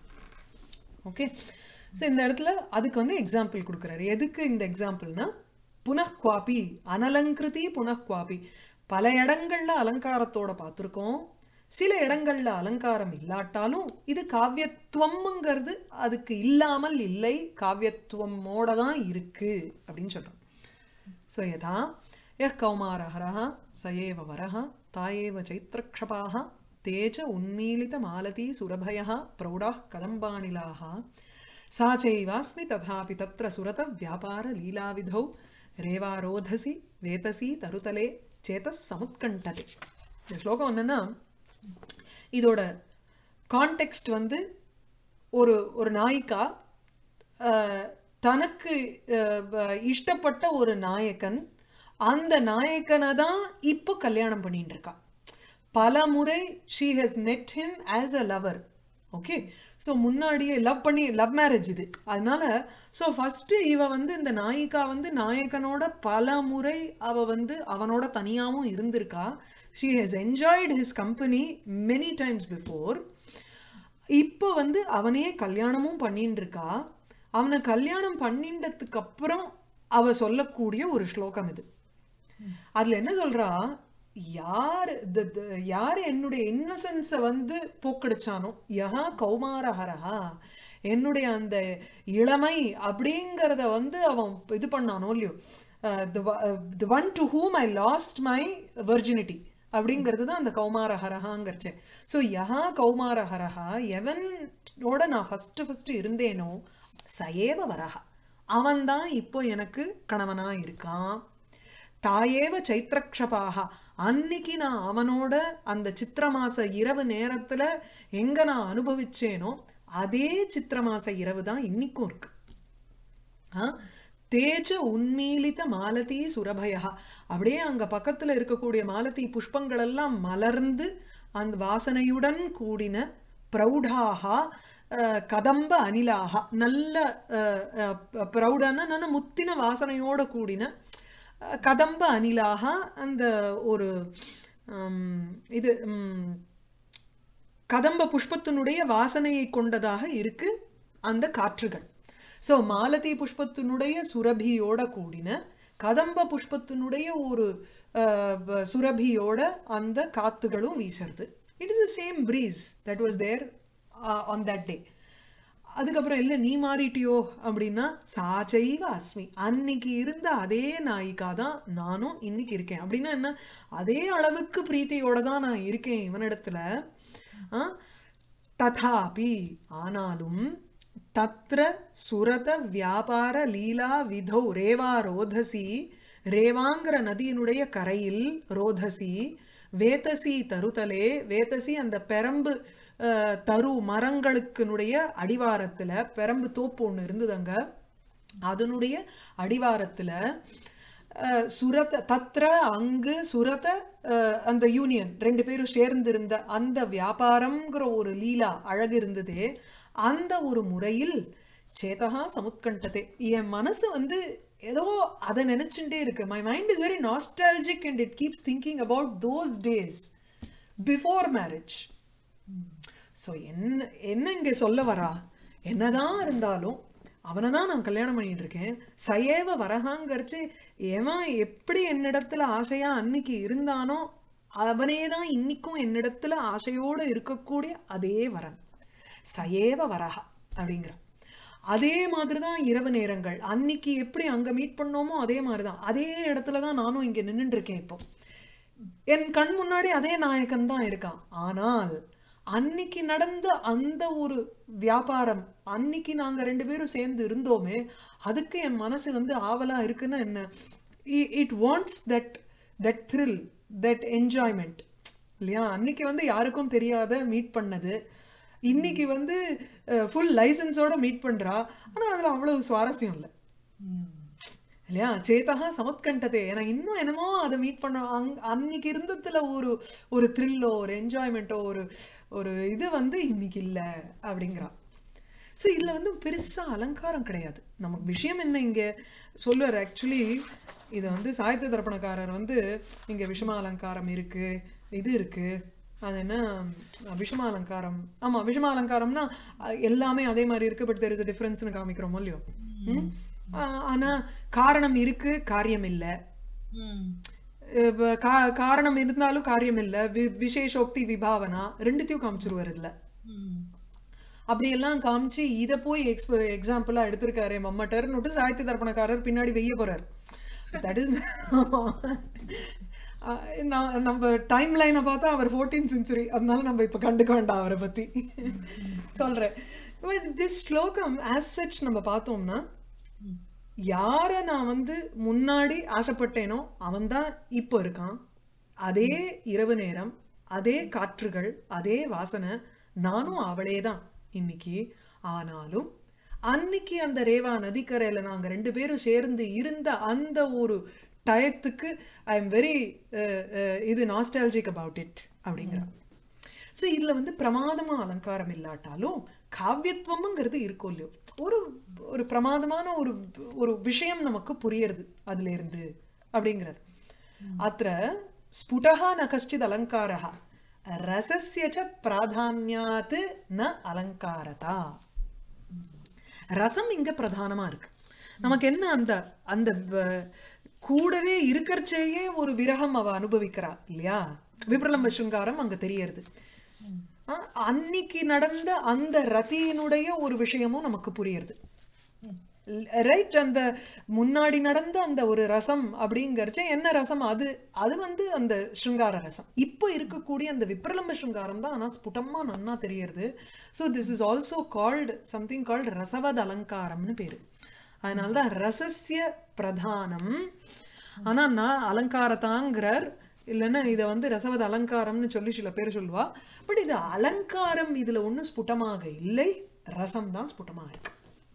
ஓகே ஸோ இந்த இடத்துல அதுக்கு வந்து எக்ஸாம்பிள் கொடுக்குறாரு எதுக்கு இந்த எக்ஸாம்பிள்னா புனഃகுவாபி அனலங்கிருதி புனഃகுவாபி பல இடங்கள்ல அலங்காரத்தோட பார்த்துருக்கோம் சில இடங்கள்ல அலங்காரம் இல்லாட்டாலும் இது காவியத்துவம்ங்கிறது அதுக்கு இல்லாமல் இல்லை காவியத்துவமோட தான் இருக்கு அப்படின்னு சொல்றோம் ஸோ யதா யः கௌமாரஹரः स एव वरः ता एव चैत्रक्षपाः ते च उन्मीलितमालती सुरभयः प्रौढाः कदम्बानिलाः सा चैवास्मि तथापि तत्र सुरतव्यापारलीलाविधौ रेवारोधसि वेतसी तरुतले चेतः समुत्कण्ठते இந்த ஸ்லோகம் என்னன்னா இதோட கான்டெக்ஸ்ட் வந்து ஒரு ஒரு நாயிக்கா அஹ், தனக்கு அஹ், வ- இஷ்டப்பட்ட ஒரு நாயகன் அந்த நாயகனை தான் இப்போ கல்யாணம் பண்ணிட்டு இருக்கா பல முறை she has met him as a lover okay so முன்னாடியே லவ் பண்ணி லவ் மேரேஜ் இது அதனால ஸோ ஃபர்ஸ்ட் இவ வந்து இந்த நாயிகா வந்து நாயகனோட பல முறை அவ வந்து அவனோட தனியாவும் இருந்திருக்கா she has enjoyed his company many times before இப்போ வந்து அவனே கல்யாணமும் பண்ணிட்டு இருக்கா அவனை கல்யாணம் பண்ணிண்டதுக்கு அப்புறம் அவ சொல்லக்கூடிய ஒரு ஸ்லோகம் இது அதுல என்ன சொல்றா யார் த- த- யார் என்னுடைய இன்னசென்ஸை வந்து போக்கடிச்சானோ யஹா கௌமாரஹரஹா என்னுடைய அந்த இளமை அப்படிங்கிறத வந்து அவன் இது பண்ணானோ இல்லையோ the one to whom I lost my virginity அப்படிங்கிறது தான் அந்த கௌமாரஹரஹாங்கிறச்சு ஸோ யஹா கௌமாரஹரஹா எவனோட நான் ஃபர்ஸ்ட் ஃபர்ஸ்ட் இருந்தேனோ சயேவ வரஹா அவன்தான் இப்போ எனக்கு கணவனா இருக்கான் தாயேவ சைத்திரக்ஷபாக அன்னைக்கு நான் அவனோட அந்த சித்திர மாச இரவு நேரத்துல எங்க நான் அனுபவிச்சேனோ அதே சித்திர மாச இரவு தான் இன்னைக்கும் இருக்கு ஆ? தேஜ உன்மீலித மாலதி சுரபயா அப்படியே அங்க பக்கத்துல இருக்கக்கூடிய மாலதி புஷ்பங்கள் எல்லாம் மலர்ந்து அந்த வாசனையுடன் கூடின பிரௌடாக அஹ், கதம்ப அனிலாக நல்ல அஹ், அஹ், பிரௌடான நல்ல முத்தின வாசனையோட கூடின அஹ், கதம்ப அனிலாக அந்த ஒரு ஹம், இது ஹம், கதம்ப புஷ்பத்தினுடைய வாசனையை கொண்டதாக இருக்கு அந்த காற்றுகள் ஸோ மாலதி புஷ்பத்தினுடைய சுரபியோட கூடின கதம்ப புஷ்பத்தினுடைய ஒரு அஹ், வ- சுரபியோட அந்த காத்துகளும் வீசுறது it is the same breeze that was there on that day அதுக்கப்புறம் இல்லை நீ மாறிட்டியோ அப்படின்னா சாச்சைவ அஸ்மி அன்னைக்கு இருந்த அதே நாயிக்கா தான் நானும் இன்னைக்கு இருக்கேன் அப்படின்னா என்ன அதே அளவுக்கு பிரீத்தியோட தான் நான் இருக்கேன் இவனிடத்துல ஆ, ததாபி ஆனாலும் தத்ர சுரத வியாபார லீலா விதௌ ரேவா ரோதசி ரேவாங்கிற நதியினுடைய கரையில் ரோதசி வேதசி தருதலே வேதசி அந்த பெரம்பு அஹ், தரு மரங்களுக்குனுடைய அடிவாரத்துல பெரம்பு தோப்பு ஒண்ணு இருந்தது அங்க அதனுடைய அடிவாரத்துல அஹ், சுரத தத்ர அங்கு சுரத அஹ், அந்த யூனியன் ரெண்டு பேரும் சேர்ந்து இருந்த அந்த வியாபாரம்ங்கிற ஒரு லீலா அழகு இருந்ததே அந்த ஒரு முறையில் சேதகா சமுத்கண்டதே என் மனசு வந்து ஏதோ அதை நினைச்சுட்டே இருக்கு my mind is very nostalgic and it keeps thinking about those days before marriage so என்ன என்ன இங்கே சொல்ல வரா என்னதான் இருந்தாலும் அவனை தான் நான் கல்யாணம் பண்ணிட்டு இருக்கேன் சயேவ வரகாங்கரிச்சு எவன் எப்படி என்னிடத்துல ஆசையா அன்னைக்கு இருந்தானோ அவனே தான் இன்னைக்கும் என்னிடத்துல ஆசையோட இருக்கக்கூடிய அதே வரன் சயேவ வரஹா அப்படிங்கிறான் அதே மாதிரி தான் இரவு நேரங்கள் அன்னைக்கு எப்படி அங்க மீட் பண்ணோமோ அதே மாதிரி தான் அதே இடத்துல தான் நானும் இங்க நின்னுட்டு இருக்கேன் இப்போ என் கண் முன்னாடி அதே நாயகன் தான் இருக்கான் ஆனால் அன்னைக்கு நடந்த அந்த ஒரு வியாபாரம் அன்னைக்கு நாங்க ரெண்டு பேரும் சேர்ந்து இருந்தோமே அதுக்கு என் மனசு வந்து ஆவலா இருக்குன்னா என்ன it wants that that thrill that enjoyment இல்லையா அன்னைக்கு வந்து யாருக்கும் தெரியாத மீட் பண்ணது இன்னைக்கு வந்து ஃபுல் லைசன்ஸோட மீட் பண்றா ஆனா அதுல அவ்வளவு சுவாரஸ்யம் இல்லை இல்லையா சேதகா சமத்கண்டதே ஏன்னா இன்னும் என்னமோ அதை மீட் பண்ண அங் அன்னைக்கு இருந்ததுல ஒரு ஒரு த்ரில்லோ ஒரு என்ஜாய்மெண்ட்டோ ஒரு ஒரு இது வந்து இன்னைக்கு இல்லை அப்படிங்கிறான் ஸோ இதில் வந்து பெருசா அலங்காரம் கிடையாது நமக்கு விஷயம் என்ன இங்கே சொல்லுவார் ஆக்சுவலி இதை வந்து சாகித்ய தர்ப்பணக்காரர் வந்து இங்கே விஷம அலங்காரம் இருக்கு இது இருக்கு அது என்ன விஷம அலங்காரம் ஆமா விஷம அலங்காரம்னா அஹ், எல்லாமே அதே மாதிரி இருக்கு பட் தெர் இஸ் டிஃபரன்ஸ்னு காமிக்கிறோமோ இல்லையோ ம்? ஆஹ், ஆனா காரணம் இருக்கு காரியம் இல்லை இப்ப கா- காரணம் இருந்தாலும் காரியம் இல்லை வி விசேஷோக்தி விபாவனா ரெண்டுத்தையும் காமிச்சிருவார் இதுல அப்படியெல்லாம் காமிச்சு இதை போய் எக்ஸ்ப எக்ஸாம்பிளா எடுத்திருக்காரு மம்மட்டர்னு விட்டு சாகித்ய தர்ப்பணக்காரர் பின்னாடி வெய்ய போறார் தட் இஸ் நம்ம டைம் லைனை பார்த்தா அவர் ஃபோர்டீன் செஞ்சுரி அதனால நம்ம இப்ப கண்டுக்க வேண்டாம் அவரை பத்தி சொல்றேன் திஸ் ஸ்லோகம் ஆஸ் சச் நம்ம பார்த்தோம்னா யார நான் வந்து முன்னாடி ஆசைப்பட்டேனோ அவன்தான் இப்போ இருக்கான் அதே இரவு நேரம் அதே காற்றுகள் அதே வாசனை நானும் அவளே தான் இன்னைக்கு ஆனாலும் அன்னைக்கு அந்த ரேவா நதிக்கரையில நாங்க ரெண்டு பேரும் சேர்ந்து இருந்த அந்த ஒரு டயத்துக்கு ஐ எம் வெரி இது நாஸ்டாலஜிக் அபவுட் இட் அப்படிங்கிறான் ஸோ இதில் வந்து பிரமாதமா அலங்காரம் இல்லாட்டாலும் காவியத்துவம்ங்கிறது இருக்கும் இல்லையோ ஒரு ஒரு பிரமாதமான ஒரு ஒரு விஷயம் நமக்கு புரியறது அதுல இருந்து அப்படிங்கிறது அത്ര ஸ்புடஹா ந கஷ்டித் அலங்காரः ரசஸ்ய ச பிராதான்யாத் ந அலங்காரதா ரசம் இங்க பிரதானமா இருக்கு நமக்கு என்ன அந்த அந்த வ- கூடவே இருக்கறச்சேயே ஒரு விரகம் அவ அனுபவிக்கிறா இல்லையா விப்ரலம்ப சுங்காரம் அங்க தெரியறது ஆ, அன்னைக்கு நடந்த அந்த ரதியினுடைய ஒரு விஷயமும் நமக்கு புரியுறது ரைட் அந்த முன்னாடி நடந்த அந்த ஒரு ரசம் அப்படிங்கறச்ச என்ன ரசம் அது அது வந்து அந்த சிருங்கார ரசம் இப்போ இருக்கக்கூடிய அந்த விப்ரலம்ப சிருங்காரம் தான் ஆனா ஸ்புடமா நன்னா தெரியறது so this is also called something called ரசவத் அலங்காரம்னு பேரு அதனாலதான் ரசஸ்ய பிரதானம் ஆனா நான் அலங்காரத்தாங்கிறார் இல்லைன்னா இதை வந்து ரசவத் அலங்காரம்னு சொல்லி சில பேர் சொல்லுவா பட் இது அலங்காரம் இதுல ஒண்ணும் ஸ்புடமாக இல்லை ரசம் தான் ஸ்புடமாக இருக்கு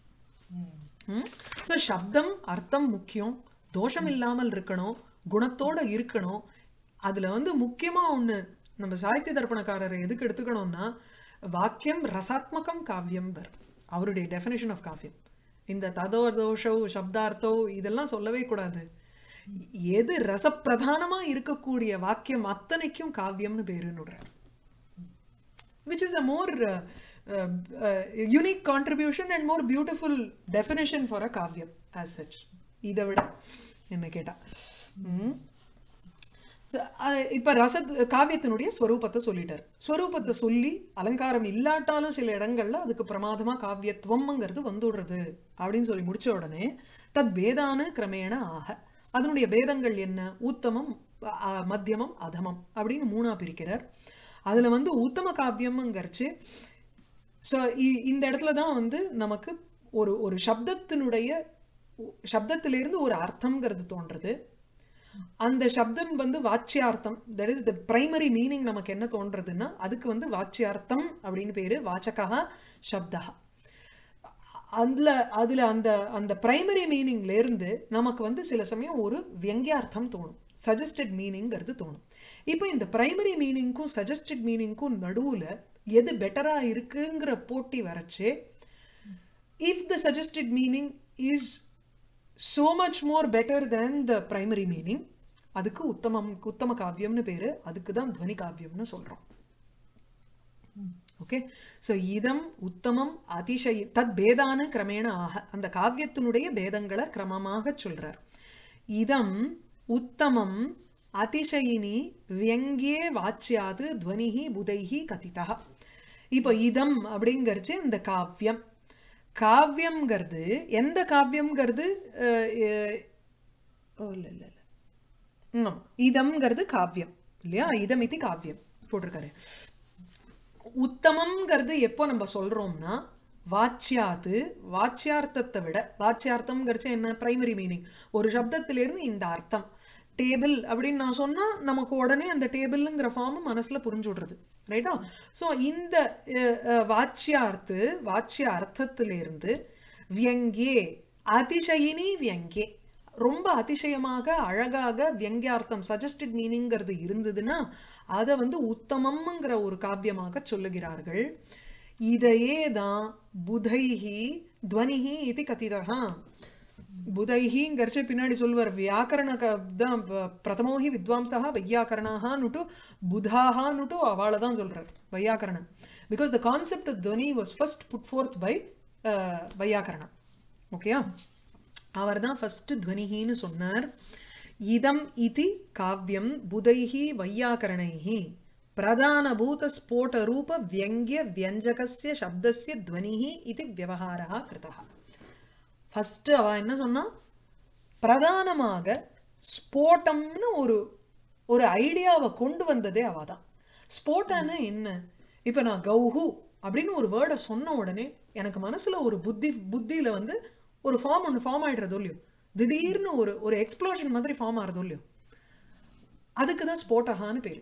ஸோ சப்தம் அர்த்தம் முக்கியம் தோஷம் இல்லாமல் இருக்கணும் குணத்தோட இருக்கணும் அதுல வந்து முக்கியமா ஒண்ணு நம்ம சாகித்ய தர்ப்பணக்காரரை எதுக்கு எடுத்துக்கணும்னா வாக்கியம் ரசாத்மகம் காவியம் வர் அவருடைய டெஃபினேஷன் ஆஃப் காவியம் இந்த ததோ தோஷோ சப்தார்த்தோ இதெல்லாம் சொல்லவே கூடாது எது ரசப்பிரதானமா இருக்கக்கூடிய வாக்கியம் அத்தனைக்கும் காவியம்னு பேருன்னு விடுறாரு which is a more uh, uh, uh, unique contribution and more beautiful definition for a kavyam as such இதை விட என்ன கேட்டா ம். So, அஹ் இப்ப ரச காவியத்தினுடைய ஸ்வரூபத்தை சொல்லிட்டார் ஸ்வரூபத்தை சொல்லி அலங்காரம் இல்லாட்டாலும் சில இடங்கள்ல அதுக்கு பிரமாதமா காவியத்துவம்ங்கிறது வந்துடுறது அப்படின்னு சொல்லி முடிச்ச உடனே தத் பேதானு கிரமேண ஆக அதனுடைய பேதங்கள் என்ன ஊத்தமம் அ- மத்தியமம் அதமம் அப்படின்னு மூணா பிரிக்கிறார் அதுல வந்து உத்தம காவியம்ங்கிறச்சு ஸோ இந்த இடத்துல தான் வந்து நமக்கு ஒரு ஒரு சப்தத்தினுடைய சப்தத்திலிருந்து ஒரு அர்த்தம்ங்கிறது தோன்றுறது அந்த சப்தம் வந்து வாச்சியார்த்தம் that is the primary meaning நமக்கு என்ன தோன்றதுன்னா அதுக்கு வந்து வாச்சியார்த்தம் அப்படின்னு பேரு வாச்சகா சப்தா அதுல அதுல அந்த அந்த பிரைமரி மீனிங்ல இருந்து நமக்கு வந்து சில சமயம் ஒரு வியங்கியார்த்தம் தோணும் சஜஸ்டட் மீனிங்கிறது தோணும் இப்போ இந்த பிரைமரி மீனிங்க்கும் சஜஸ்டட் மீனிங்க்கும் நடுவுல எது பெட்டரா இருக்குங்கிற போட்டி வரைச்சு if the suggested meaning is so much more better than the primary meaning அதுக்கு உத்தமம் உத்தம காவியம்னு பேரு அதுக்கு தான் துவனி காவியம்னு சொல்றோம் ஓகே ஸோ இதம் உத்தமம் அதிசய தத் பேதான கிரமேண ஆக அந்த காவியத்தினுடைய பேதங்களை கிரமமாக சொல்றார் இதம் உத்தமம் அதிசயினி வியங்கியே வாச்சியாது துவனிஹி புதைஹி கதிதா இப்போ இதம் அப்படிங்கிறச்சு இந்த காவியம் காவியம்ங்கிறது எந்த காவியம்ங்கிறது அஹ், அஹ், ஓ இல்லை இல்லை இல்லை ம், இதம்ங்கிறது காவியம் இல்லையா இதம் இது காவியம் போட்டிருக்காரு உத்தமம்ங்கிறது எப்போ நம்ம சொல்றோம்னா வாச்சியாத்து வாச்சியார்த்தத்தை விட வாச்சியார்த்தம்ங்கிறச்சு என்ன பிரைமரி மீனிங் ஒரு சப்தத்திலிருந்து இந்த அர்த்தம் டேபிள் அப்படின்னு நான் சொன்னா நமக்கு உடனே அந்த டேபிள்ங்கிற ஃபார்ம் மனசுல புரிஞ்சு விடுறது ரைட்டா ஸோ இந்த அஹ், அஹ், வாச்சியார்த்து வாச்சிய அர்த்தத்திலிருந்து வியங்கே அதிசயினி வியங்கே ரொம்ப அதிசயமாக அழகாக வியங்கியார்த்தம் சஜஸ்டட் மீனிங்கிறது இருந்ததுன்னா அதை வந்து உத்தமம்ங்கிற ஒரு காவியமாக சொல்லுகிறார்கள் இதையே தான் புதைஹி துவனிஹி இது கதிதா புதைஹிங்கிறச்சே பின்னாடி சொல்லுவார் வியாக்கரண க- தான் வ- பிரதமோஹி வித்வாம்சா வையாக்கரணாகனுட்டு புதாகானுட்டு அவளை தான் சொல்றார் வையாக்கரணன் பிகாஸ் த கான்செப்ட் ஆஃப் துவனி was first put forth by வையாக்கரணன் ஓகேயா அவர் தான் ஃபர்ஸ்ட் துவனிஹின்னு சொன்னார் இதம் இதி காவியம் புதைஹி வையாக்கரணைஹி பிரதானபூத ஸ்போட ரூப வியங்கிய வியஞ்சகஸ்ய சப்தஸ்ய துவனிஹி இது விவகாரா கிருதா ஃபர்ஸ்ட் அவ என்ன சொன்னா பிரதானமாக ஸ்போட்டம்னு ஒரு ஒரு ஐடியாவை கொண்டு வந்ததே அவ தான் ஸ்போட்டம்னா என்ன இப்போ நான் கௌஹு அப்படின்னு ஒரு வேர்டை சொன்ன உடனே எனக்கு மனசுல ஒரு புத்தி புத்தியில வந்து ஒரு ஃபார்ம் ஒன்று ஃபார்ம் ஆயிடுறதோ இல்லையோ திடீர்னு ஒரு ஒரு எக்ஸ்ப்ளோஷன் மாதிரி ஃபார்ம் ஆகிறதோ இல்லையோ அதுக்கு தான் ஸ்போட்டகான்னு பேரு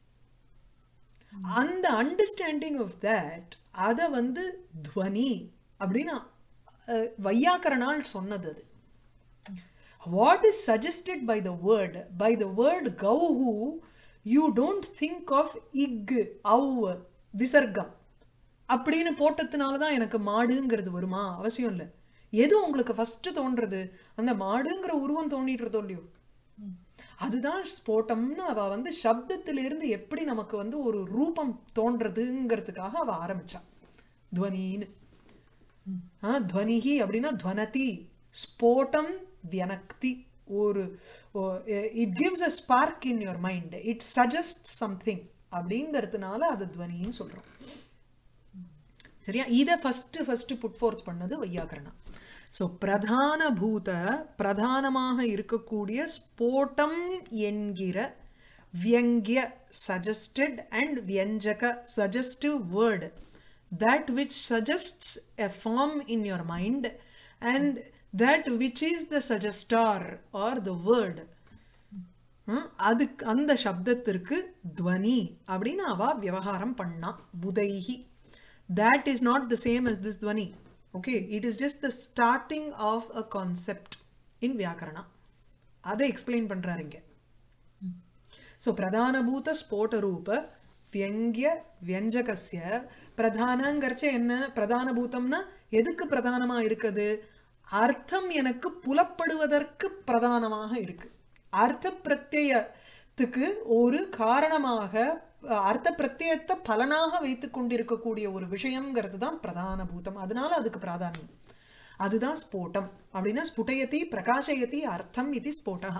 அந்த அண்டர்ஸ்டாண்டிங் ஆஃப் தட் அதை வந்து துவனி அப்படின்னு அஹ், வையாக்கரனால் சொன்னது அது what is suggested by the word by the word gauhu you don't think of ig au விசர்க்கம் அப்படின்னு போட்டதுனால தான் எனக்கு மாடுங்கிறது வருமா அவசியம் இல்லை எது உங்களுக்கு ஃபர்ஸ்ட் தோன்றது அந்த மாடுங்கிற உருவம் தோணிடுறதோ இல்லையோ அதுதான் ஸ்போட்டம்னு அவ வந்து சப்தத்திலிருந்து எப்படி நமக்கு வந்து ஒரு ரூபம் தோன்றதுங்கிறதுக்காக அவ ஆரம்பிச்சா துவனின்னு ஆ, துவனிஹி அப்படின்னா துவனதி ஸ்போட்டம் வியனக்தி ஒரு it gives a spark in your mind it suggest something அப்படிங்கிறதுனால அது துவனின்னு சொல்றோம் சரியா இதை ஃபர்ஸ்ட் ஃபர்ஸ்ட் புட் ஃபோர்த் பண்ணது வையாகரணா ஸோ பிரதான பூத பிரதானமாக இருக்கக்கூடிய ஸ்போட்டம் என்கிற வியங்கிய சஜஸ்டட் அண்ட் வியஞ்சக suggestive word that which suggests a form in your mind and that which is the suggestor or the word hmm, அதுக்கு அந்த சப்தத்திற்கு துவனி அப்படின்னு அவ விவகாரம் பண்ணா புதைஹி that is not the same as this துவனி okay it is just the starting of a concept in வியாக்கரணா அதை எக்ஸ்பிளைன் பண்றாரு இங்க ஸோ பிரதானபூத ஸ்போட்டரூப வியங்கிய வியஞ்சகஸ்ய பிரதானங்கிறச்ச என்ன பிரதானபூதம்னா எதுக்கு பிரதானமா இருக்குது அர்த்தம் எனக்கு புலப்படுவதற்கு பிரதானமாக இருக்கு அர்த்த பிரத்யயத்துக்கு ஒரு காரணமாக அஹ், அர்த்த பிரத்யயத்தை பலனாக வைத்துக் கொண்டிருக்கக்கூடிய ஒரு விஷயம்ங்கிறது தான் பிரதான பூதம் அதனால அதுக்கு பிராதானியம் அதுதான் ஸ்போட்டம் அப்படின்னா ஸ்புடயதி பிரகாசயதி அர்த்தம் இது ஸ்போட்டா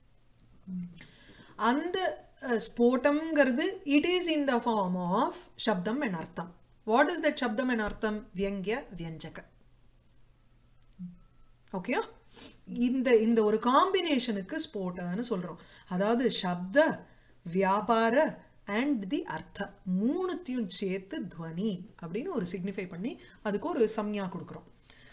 அந்த அஹ், ஸ்போட்டம்ங்கிறது it is in the form of சப்தம் அண்ட் அர்த்தம் வாட் இஸ் தட் சப்தம் அண்ட் அர்த்தம் வியங்கிய வியஞ்சக ஓகேயா இந்த இந்த ஒரு காம்பினேஷனுக்கு ஸ்போட்டன்னு சொல்றோம் அதாவது சப்த வியாபார அண்ட் தி அர்த்த மூணுத்தையும் சேர்த்து துவனி அப்படின்னு ஒரு சிக்னிஃபை பண்ணி அதுக்கு ஒரு சம்யா கொடுக்குறோம்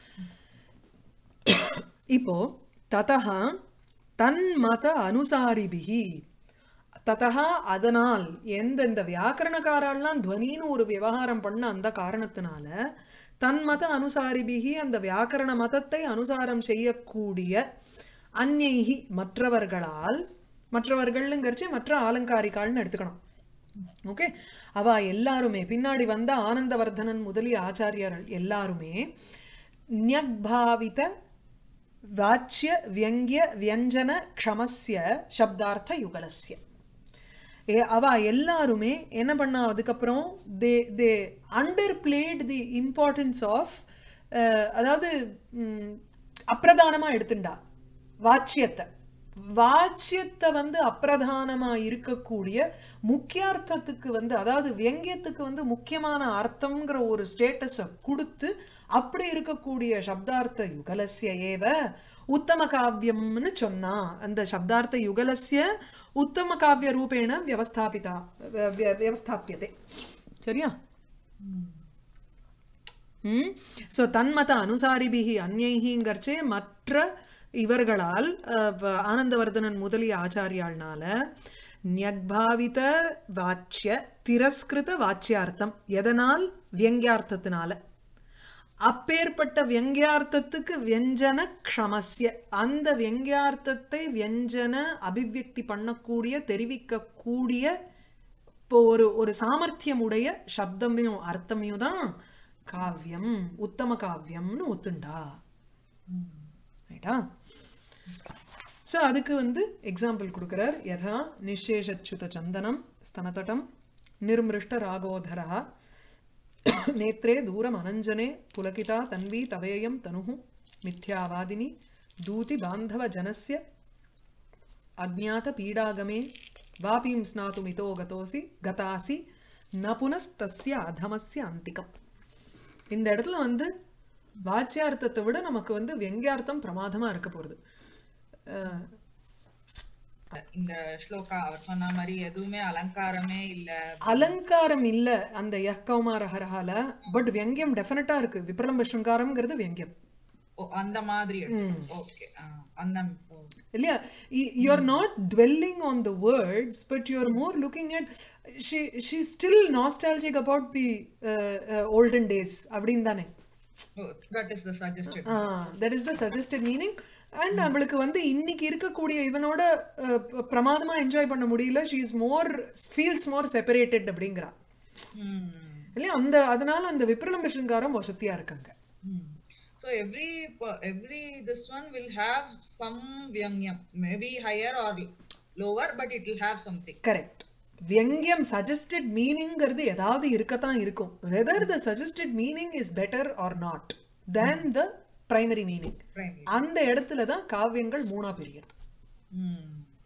இப்போ ததா தன்மத அனுசாரிபிகி ததா அதனால் எந்தெந்த வியாக்கரணக்காரெல்லாம் துவனின்னு ஒரு விவகாரம் பண்ண அந்த காரணத்தினால தன்மத அனுசாரிபிகி அந்த வியாக்கரண மதத்தை அனுசாரம் செய்யக்கூடிய அந்நைகி மற்றவர்களால் மற்றவர்கள்ங்கிறச்சு மற்ற ஆலங்காரிகால்னு எடுத்துக்கணும் ஓகே அவ எல்லாருமே பின்னாடி வந்த ஆனந்தவர்தனன் முதலிய ஆச்சாரியர்கள் எல்லாருமே ஞக்பாவித வாச்சிய வியங்கிய வியஞ்சன க்ஷமஸ்ய சப்தார்த்த யுகலஸ்ய ஏ அவ எல்லாருமே என்ன பண்ணா அதுக்கப்புறம் they they underplayed the importance of அதாவது ம், அப்பிரதானமா எடுத்துண்டா வாச்சியத்தை வாச்சியத்தை வந்து அப்பிரதானமா இருக்கக்கூடிய முக்கியார்த்தத்துக்கு வந்து அதாவது வியங்கியத்துக்கு வந்து முக்கியமான அர்த்தம்ங்கிற ஒரு ஸ்டேட்டஸை கொடுத்து அப்படி இருக்கக்கூடிய சப்தார்த்த யுகலஸ்ய ஏவ உத்தம காவியம்னு சொன்னா அந்த சப்தார்த்த யுகலஸ்ய உத்தம காவிய ரூபேண வியவஸ்தாபிதா வ- வ- வியவஸ்தாபியதே சரியா ம் ஸோ தன்மத அனுசாரிபிகி அந்நைஹிங்கர்ச்சே மற்ற இவர்களால் அஹ், ப- ஆனந்தவர்தனன் முதலிய ஆச்சாரியாள்னால ஞக்பாவித வாச்சிய திரஸ்கிருத வாச்சியார்த்தம் எதனால் வியங்கியார்த்தத்தினால அப்பேற்பட்ட வியங்கியார்த்தத்துக்கு வியஞ்சன க்ஷமஸ்ய அந்த வியங்கியார்த்தத்தை வியஞ்சன அபிவியக்தி பண்ணக்கூடிய தெரிவிக்கக்கூடிய இப்போ ஒரு ஒரு சாமர்த்தியம் உடைய சப்தமையும் அர்த்தமையும் தான் காவியம் உத்தம காவியம்னு ஒத்துண்டா ரைட்டா ஸோ அதுக்கு வந்து எக்ஸாம்பிள் கொடுக்குறார் யதா நிஷேஷச்சுத சந்தனம் ஸ்தனதடம் நிர்மிருஷ்ட ராகோதரா நேத்ரே தூரம் அனஞ்சனே புலகிதா தன்வி தவேயம் தனுः மித்யாவாதினி தூதி பாந்தவ ஜனஸ்ய அஜ்ஞாத பீடாகமே வாபீம் ஸ்நாதுமிதோ கதோசி கதாசி ந புனஸ்தஸ்ய அதமஸ்ய அந்திகம் இந்த இடத்துல வந்து வாச்சியார்த்தத்தை விட நமக்கு வந்து வெங்கியார்த்தம் பிரமாதமா இருக்க போறது அஹ், இந்த ஸ்லோகா அவர் சொன்ன மாதிரி எதுவுமே அலங்காரமே இல்ல அலங்காரம் இல்ல அந்த யக்கௌமார ஹரஹால பட் வெங்கியம் டெஃபினட்டா இருக்கு விப்ரலம்ப ஸ்ருங்காரம்ங்கிறது வெங்கியம் ஓ, அந்த மாதிரி ஓகே அந்த ஓ, இல்லையா you're not dwelling on the words but you're more looking at she she's still nostalgic about the uh, uh, olden days அப்படின்னு தானே ஓ, that is the suggested that is the suggested meaning and அவளுக்கு வந்து இன்னைக்கு இருக்கக்கூடிய இவனோட அஹ், ப- பிரமாதமா என்ஜாய் பண்ண முடியல she is more feels more separated அப்படிங்கிறா ம் இல்லையா அந்த அதனால அந்த விப்ரலம்ப சிருங்காரம் வசதியா இருக்காங்க Hmm. So every per- every this one will have some vyamyam, maybe higher or lower, but it will have something. Correct வியங்கியம் சஜஸ்டட் மீனிங்கிறது ஏதாவது இருக்கத்தான் இருக்கும் whether the suggested meaning is better or not than the primary meaning Primary. அந்த இடத்துல தான் காவியங்கள் மூணா பிரியுது Hmm.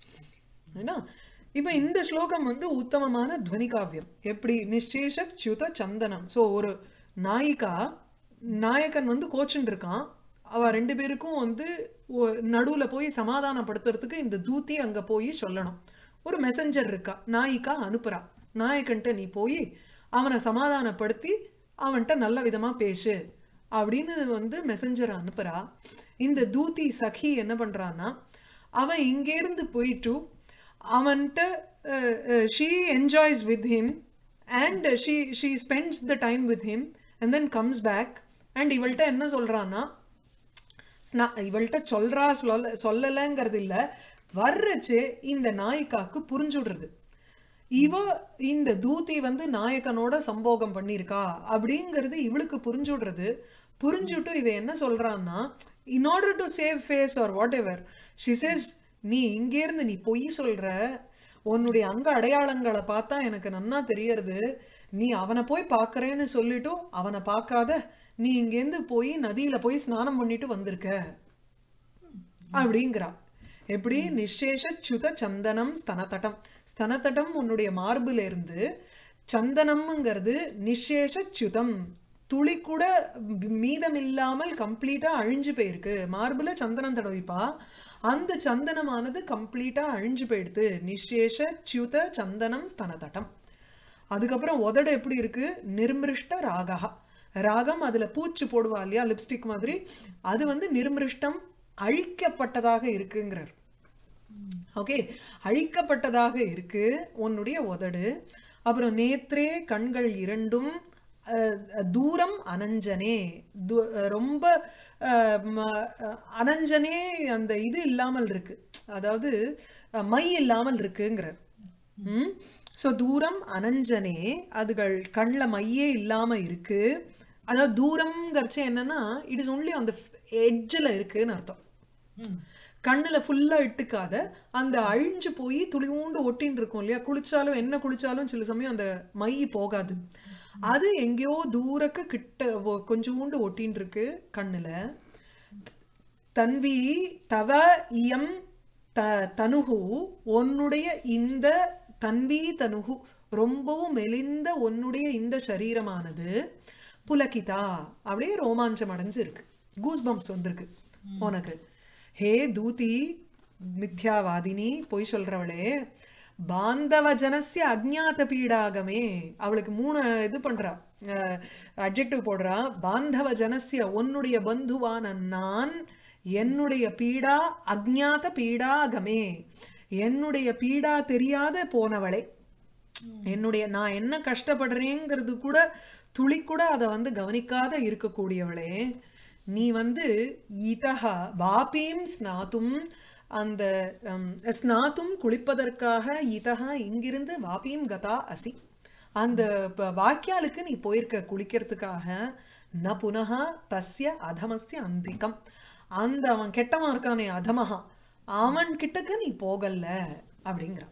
ஏன்னா இப்ப இந்த ஸ்லோகம் வந்து உத்தமமான துவனி காவியம் எப்படி நிச்சேஷ ச்சுத சந்தனம் சோ ஒரு நாயிகா நாயகன் வந்து கோச்சுன்னு இருக்கான் அவ ரெண்டு பேருக்கும் வந்து ஒ- நடுவுல போய் சமாதானப்படுத்துறதுக்கு இந்த தூத்தி அங்க போய் சொல்லணும் ஒரு மெசஞ்சர் இருக்கா நாயிகா அனுப்புறா நாயகன்ட்ட நீ போய் அவனை சமாதானப்படுத்தி அவன்கிட்ட நல்ல விதமா பேசு அப்படின்னு வந்து மெசஞ்சர் அனுப்புறா இந்த தூதி சഖி என்ன பண்றான்னா அவன் இங்கேருந்து போயிட்டு அவன்கிட்ட she enjoys with him and she she spends the time with him and then comes back and இவள்கிட்ட என்ன சொல்றான்னா ஸ்னா- இவள்கிட்ட சொல்றா சொல்ல சொல்லலைங்கிறது இல்ல வர்றச்சு இந்த நாயிக்காக்கு புரிஞ்சுடுறது இவ இந்த தூதி வந்து நாயகனோட சம்போகம் பண்ணியிருக்கா அப்படிங்கிறது இவளுக்கு புரிஞ்சுடுறது புரிஞ்சுட்டு இவ என்ன சொல்றான்னா in order to save face or whatever she says நீ இங்கேருந்து நீ பொய் சொல்ற உன்னுடைய அங்க அடையாளங்களை பார்த்தா எனக்கு நன்னா தெரியறது நீ அவனை போய் பார்க்கறேன்னு சொல்லிட்டு அவனை பார்க்காத நீ இங்கேருந்து போய் நதியில போய் ஸ்நானம் பண்ணிட்டு வந்திருக்க அப்படிங்கிறா எப்படி நிஷேஷ சுத சந்தனம் ஸ்தனதட்டம் ஸ்தனதட்டம் உன்னுடைய மார்புல இருந்து சந்தனம்ங்கிறது நிஷேஷ சுதம் துளி கூட மீதம் இல்லாமல் கம்ப்ளீட்டா அழிஞ்சு போயிருக்கு மார்புல சந்தனம் தடவிப்பா அந்த சந்தனமானது கம்ப்ளீட்டா அழிஞ்சு போயிடுது நிஷேஷ சுத சந்தனம் ஸ்தனதட்டம் அதுக்கப்புறம் உதடு எப்படி இருக்கு நிர்மிருஷ்ட ராகா ராகம் அதுல பூச்சு போடுவா இல்லையா லிப்ஸ்டிக் மாதிரி அது வந்து நிர்மிருஷ்டம் அழிக்கப்பட்டதாக இருக்குங்கிறார் ஓகே அழிக்கப்பட்டதாக இருக்கு உன்னுடைய உதடு அப்புறம் நேத்ரே கண்கள் இரண்டும் அஹ், தூரம் அனஞ்சனே து- ரொம்ப அஹ், ம- அஹ், அனஞ்சனே அந்த இது இல்லாமல் இருக்கு அதாவது அஹ், மை இல்லாமல் இருக்குங்கிறார் ம் ஸோ தூரம் அனஞ்சனே அதுகள் கண்ணில் மையே இல்லாம இருக்கு அதாவது தூரம்ங்கிறச்சு என்னன்னா இட் இஸ் ஒன்லி அந்த எட்ஜில் இருக்குன்னு அர்த்தம் ம். கண்ணுல ஃபுல்லா இட்டுக்காத அந்த அழிஞ்சு போய் துளிவுண்டு ஒட்டின்னு இருக்கும் இல்லையா குளிச்சாலும் என்ன குளிச்சாலும் சில சமயம் அந்த மை போகாது அது எங்கேயோ தூரக்க கிட்ட ஒ- கொஞ்சூண்டு ஒட்டின்னு இருக்கு கண்ணுல தன்வி தவ இயம் த தனுகு உன்னுடைய இந்த தன்வி தனுகு ரொம்பவும் மெலிந்த உன்னுடைய இந்த சரீரமானது புலகிதா அப்படியே ரோமாஞ்சம் அடைஞ்சு இருக்கு கூஸ் பம்ப்ஸ் வந்திருக்கு உனக்கு ஹே தூதி மித்யாவாதினி பொய் சொல்றவளே பாந்தவ ஜனசிய அஜ்ஞாத பீடாகமே அவளுக்கு மூணு இது பண்றா அட்ஜெக்டிவ் போடுறா பாந்தவ ஜனசிய உன்னுடைய பந்துவான நான் என்னுடைய பீடா அஜ்ஞாத பீடாகமே என்னுடைய பீடா தெரியாத போனவளே என்னுடைய நான் என்ன கஷ்டப்படுறேங்கிறது கூட துளி கூட அதை வந்து கவனிக்காத இருக்கக்கூடியவளே நீ வந்து இதஹா வாபீம் ஸ்நாத்தும் அந்த ஹம், ஸ்நாத்தும் குளிப்பதற்காக இதஹா இங்கிருந்து வாபீம் கதா அசி அந்த ப- வாக்கியாலுக்கு நீ போயிருக்க குளிக்கிறதுக்காக ந புனகா தஸ்ய அதமஸ்ய அந்திகம் அந்த அவன் கெட்டவன் இருக்கானே அதமஹா அவன் கிட்டக்கு நீ போகல அப்படிங்கிறான்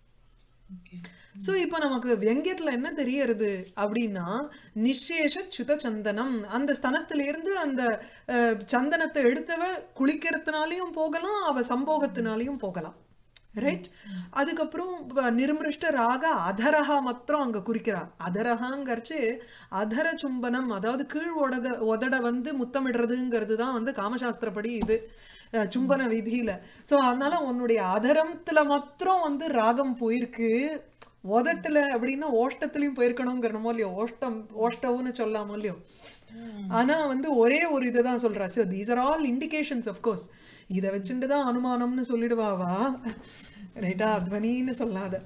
Okay. சோ இப்போ நமக்கு வெங்கியத்துல என்ன தெரியறது அப்படின்னா நிசேஷ சுத சந்தனம் அந்த ஸ்தனத்துல இருந்து அந்த அஹ், சந்தனத்தை எடுத்தவ குளிக்கிறதுனாலையும் போகலாம் அவ சம்போகத்தினாலையும் போகலாம் ரைட் அதுக்கப்புறம் வ- நிர்மிருஷ்ட ராக அதரஹா மாத்திரம் அங்க குறிக்கிறா அதரஹாங்கிறச்சு அதர சும்பனம் அதாவது கீழ் உடத உதட வந்து முத்தமிடுறதுங்கிறது தான் வந்து காமசாஸ்திரப்படி இது அஹ், சும்பன விதியில சோ அதனால உன்னுடைய அதரத்துல மாத்திரம் வந்து ராகம் போயிருக்கு உதட்டுல அப்படின்னா ஓஷ்டத்துலயும் போயிருக்கணுங்கிறனமோ இல்லையோ ஓஷ்டம் ஓஷ்டவுன்னு சொல்லாமோ இல்லையோ ம். ஆனா வந்து ஒரே ஒரு இதை தான் சொல்றா so these are all indications course இதை வச்சுட்டு தான் அனுமானம்னு சொல்லிடுவாவா ரைட்டா அத்வனின்னு சொல்லாத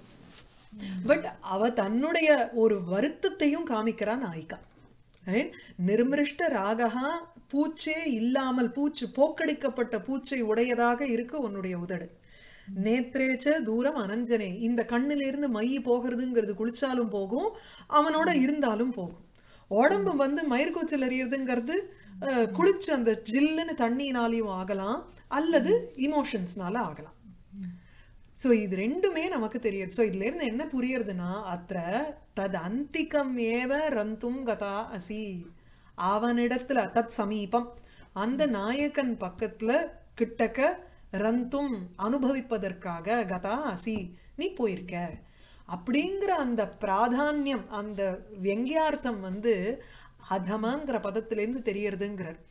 பட் அவ தன்னுடைய ஒரு வருத்தத்தையும் காமிக்கிறா நாயிகா ரைட் நிர்மிருஷ்ட ராகா பூச்சே இல்லாமல் பூச்சு போக்கடிக்கப்பட்ட பூச்சை உடையதாக இருக்கு உன்னுடைய உதடு நேத்ரேச்ச தூரம் அனஞ்சனே இந்த கண்ணுல இருந்து மை போகிறதுங்கிறது குளிச்சாலும் போகும் அவனோட இருந்தாலும் போகும் உடம்பு வந்து மயிர்கூச்சல் எறியறதுங்கிறது அஹ், குளிச்சு அந்த ஜில்லுன்னு தண்ணினாலையும் ஆகலாம் அல்லது இமோஷன்ஸ்னால ஆகலாம் சோ இது ரெண்டுமே நமக்கு தெரியுது சோ இதுல இருந்து என்ன புரியுறதுன்னா அத்த தத் அந்திகம் ஏவ ரந்தும் கதா அசி அவனிடத்துல தத் சமீபம் அந்த நாயகன் பக்கத்துல கிட்டக்க ரந்தும் அனுபவிப்பதற்காக கதா அசி நீ போயிருக்க அப்படிங்கிற அந்த பிராதான்யம் அந்த வெங்கியார்த்தம் வந்து அதமங்கிற பதத்திலேருந்து தெரியறதுங்கிறார்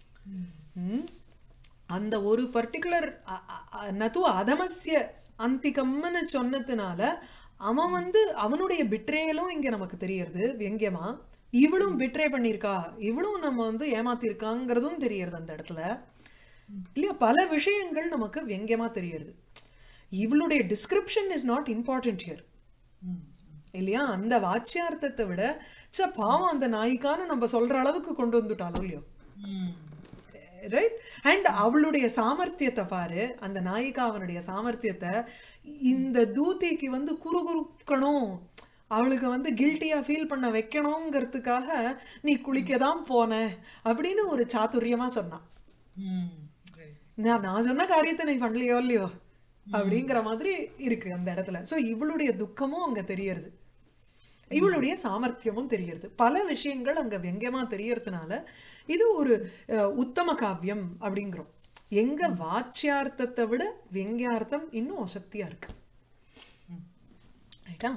ம்? அந்த ஒரு பர்டிகுலர் நது அதமஸ்ய அந்திகம்னு சொன்னதுனால அவன் வந்து அவனுடைய பிட்ரேயலும் இங்க நமக்கு தெரியறது வெங்கியமா இவளும் பிட்ரே பண்ணியிருக்கா இவளும் நம்ம வந்து ஏமாத்திருக்காங்கிறதும் தெரியறது அந்த இடத்துல இல்லையா பல விஷயங்கள் நமக்கு வெங்கியமா தெரியறது இவளுடைய description is not important here hmm. இல்லையா அந்த வாச்சியார்த்தத்தை விட சே பாவம் அந்த நாய்க்கான நம்ம சொல்ற அளவுக்கு கொண்டு வந்துட்டாலும் இல்லையோ ம். ரைட் அண்ட் அவளுடைய சாமர்த்தியத்தை பாரு அந்த நாயிகா அவனுடைய சாமர்த்தியத்தை இந்த தூதிக்கு வந்து குறுகுறுக்கணும் அவளுக்கு வந்து கில்ட்டியா ஃபீல் பண்ண வைக்கணுங்கிறதுக்காக நீ குளிக்க தான் போன அப்படின்னு ஒரு சாதுரியமா சொன்னான் ம். Right. நான் நான் சொன்ன காரியத்தை நீ பண்ணலையோ இல்லையோ அப்படிங்கிற மாதிரி இருக்கு அந்த இடத்துல சோ இவளுடைய துக்கமும் அங்க தெரியறது இவளுடைய சாமர்த்தியமும் தெரியறது பல விஷயங்கள் அங்க வெங்கமா தெரியறதுனால இது ஒரு அஹ், உத்தம காவியம் அப்படிங்கிறோம் எங்க வாச்சியார்த்தத்தை விட வெங்கியார்த்தம் இன்னும் அசக்தியா இருக்கு ம். ரைட்டா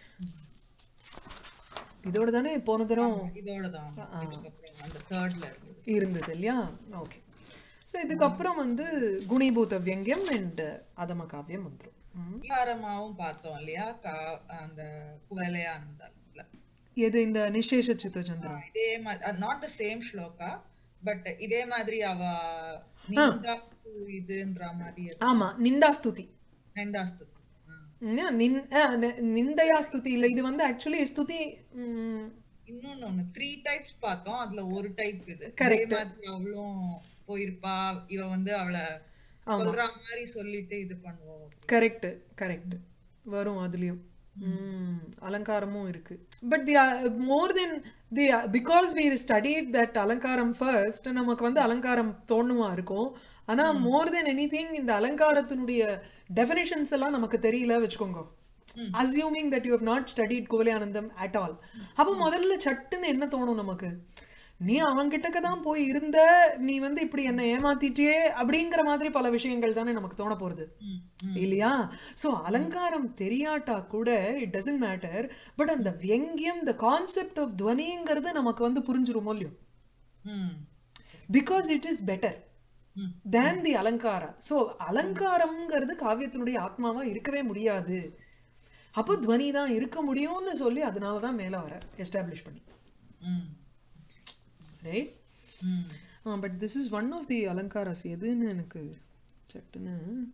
இதோட தானே போன தரம் இதோட தான் இதுக்கப்புறம் அந்த தேர்ட்ல இருக்குது இருந்தது இல்லையா ஓகே ஸோ இதுக்கப்புறம் வந்து குணிபூத வியங்கியம் அண்ட் அதம காவியம் வந்துரும் ம். விகாரமாவும் பார்த்தோம் இல்லையா கா- அந்த குவலையா இருந்தால எது இந்த நிசேஷ சித்தச்சந்திரன் இதே மாதிரி not the same shloka but இதே மாதிரி அவ நிந்தா இதுன்ற மாதிரி ஆமா நிந்தாஸ்துதி நிந்தாஸ்து ம், நின்- அஹ், நி- நிந்தயா ஸ்துதி இல்ல இது வந்து ஆக்சுவலி ஸ்துதி ம், இன்னொன்னு ஒண்ணு த்ரீ டைப்ஸ் பார்த்தோம் அதுல ஒரு டைப் இது அதே Correct. மாதிரி அவளும் போயிருப்பா இவ வந்து அவளை சொல்ற மாதிரி சொல்லிட்டு இது பண்ணுவோம் கரெக்ட் கரெக்ட் வரும் அதுலயும் ம், அலங்காரமும் இருக்கு but the more then the because we studied that alankaram first நமக்கு வந்து அலங்காரம் தோணுமா இருக்கும் ஆனா மோர் தென் எனிதிங் இந்த அலங்காரத்தினுடைய டெஃபினிஷன்ஸ் எல்லாம் நமக்கு தெரியல வச்சுக்கோங்க assuming that you have not studied Kuvalayanandam at all அப்போ முதல்ல சட்டுன்னு என்ன தோணும் நமக்கு நீ அவன்கிட்டக்க தான் போய் இருந்த நீ வந்து இப்படி என்ன ஏமாத்திட்டியே அப்படிங்கிற மாதிரி பல விஷயங்கள் தானே நமக்கு தோண போறது ம், ம், இல்லையா சோ அலங்காரம் தெரியாட்டா கூட இட் டசன்ட் மேட்டர் பட் அந்த வியங்கியம் த கான்செப்ட் ஆஃப் துவனிங்கிறது நமக்கு வந்து புரிஞ்சிருமோ இல்லையோ ம், பிகாஸ் இட் இஸ் பெட்டர் ம். தேன் தி அலங்காரா சோ அலங்காரம்ங்கிறது காவியத்தினுடைய ஆத்மாவா இருக்கவே முடியாது அப்போ துவனி தான் இருக்க முடியும்னு சொல்லி அதனால தான் மேல வர எஸ்டாப்ளிஷ் பண்ணி hmm, right hmm. But this is one of the alankaras எதுன்னு எனக்கு சட்டுன்னு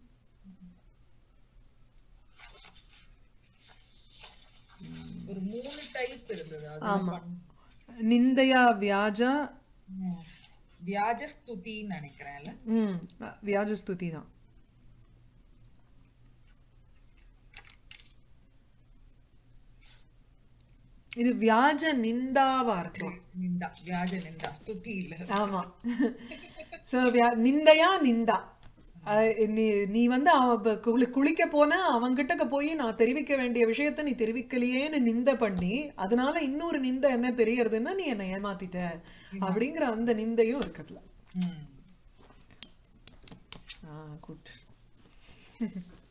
ஒரு மூணு டைப் இருந்தது அது ஆமா நிந்தையா வியாஜா ம். வியாஜஸ்துதின்னு நினைக்கிறேன்ல ம் வியாஜஸ்துதி தான் இது வியாஜ நிந்தாவா இருக்கலாம் நிந்தா வியாஜ நிந்தா ஸ்துதி இல்ல ஆமா சோ நிந்தையா நிந்தா அஹ் நீ நீ வந்து அவ ப- குளி குளிக்க போன அவன்கிட்டக்க போய் நான் தெரிவிக்க வேண்டிய விஷயத்த நீ தெரிவிக்கலையேன்னு நிந்த பண்ணி அதனால இன்னொரு நிந்த என்ன தெரியறதுன்னா நீ என்னை ஏமாத்திட்ட அப்படிங்கிற அந்த நிந்தையும் இருக்குதுல ம். ஆ குட்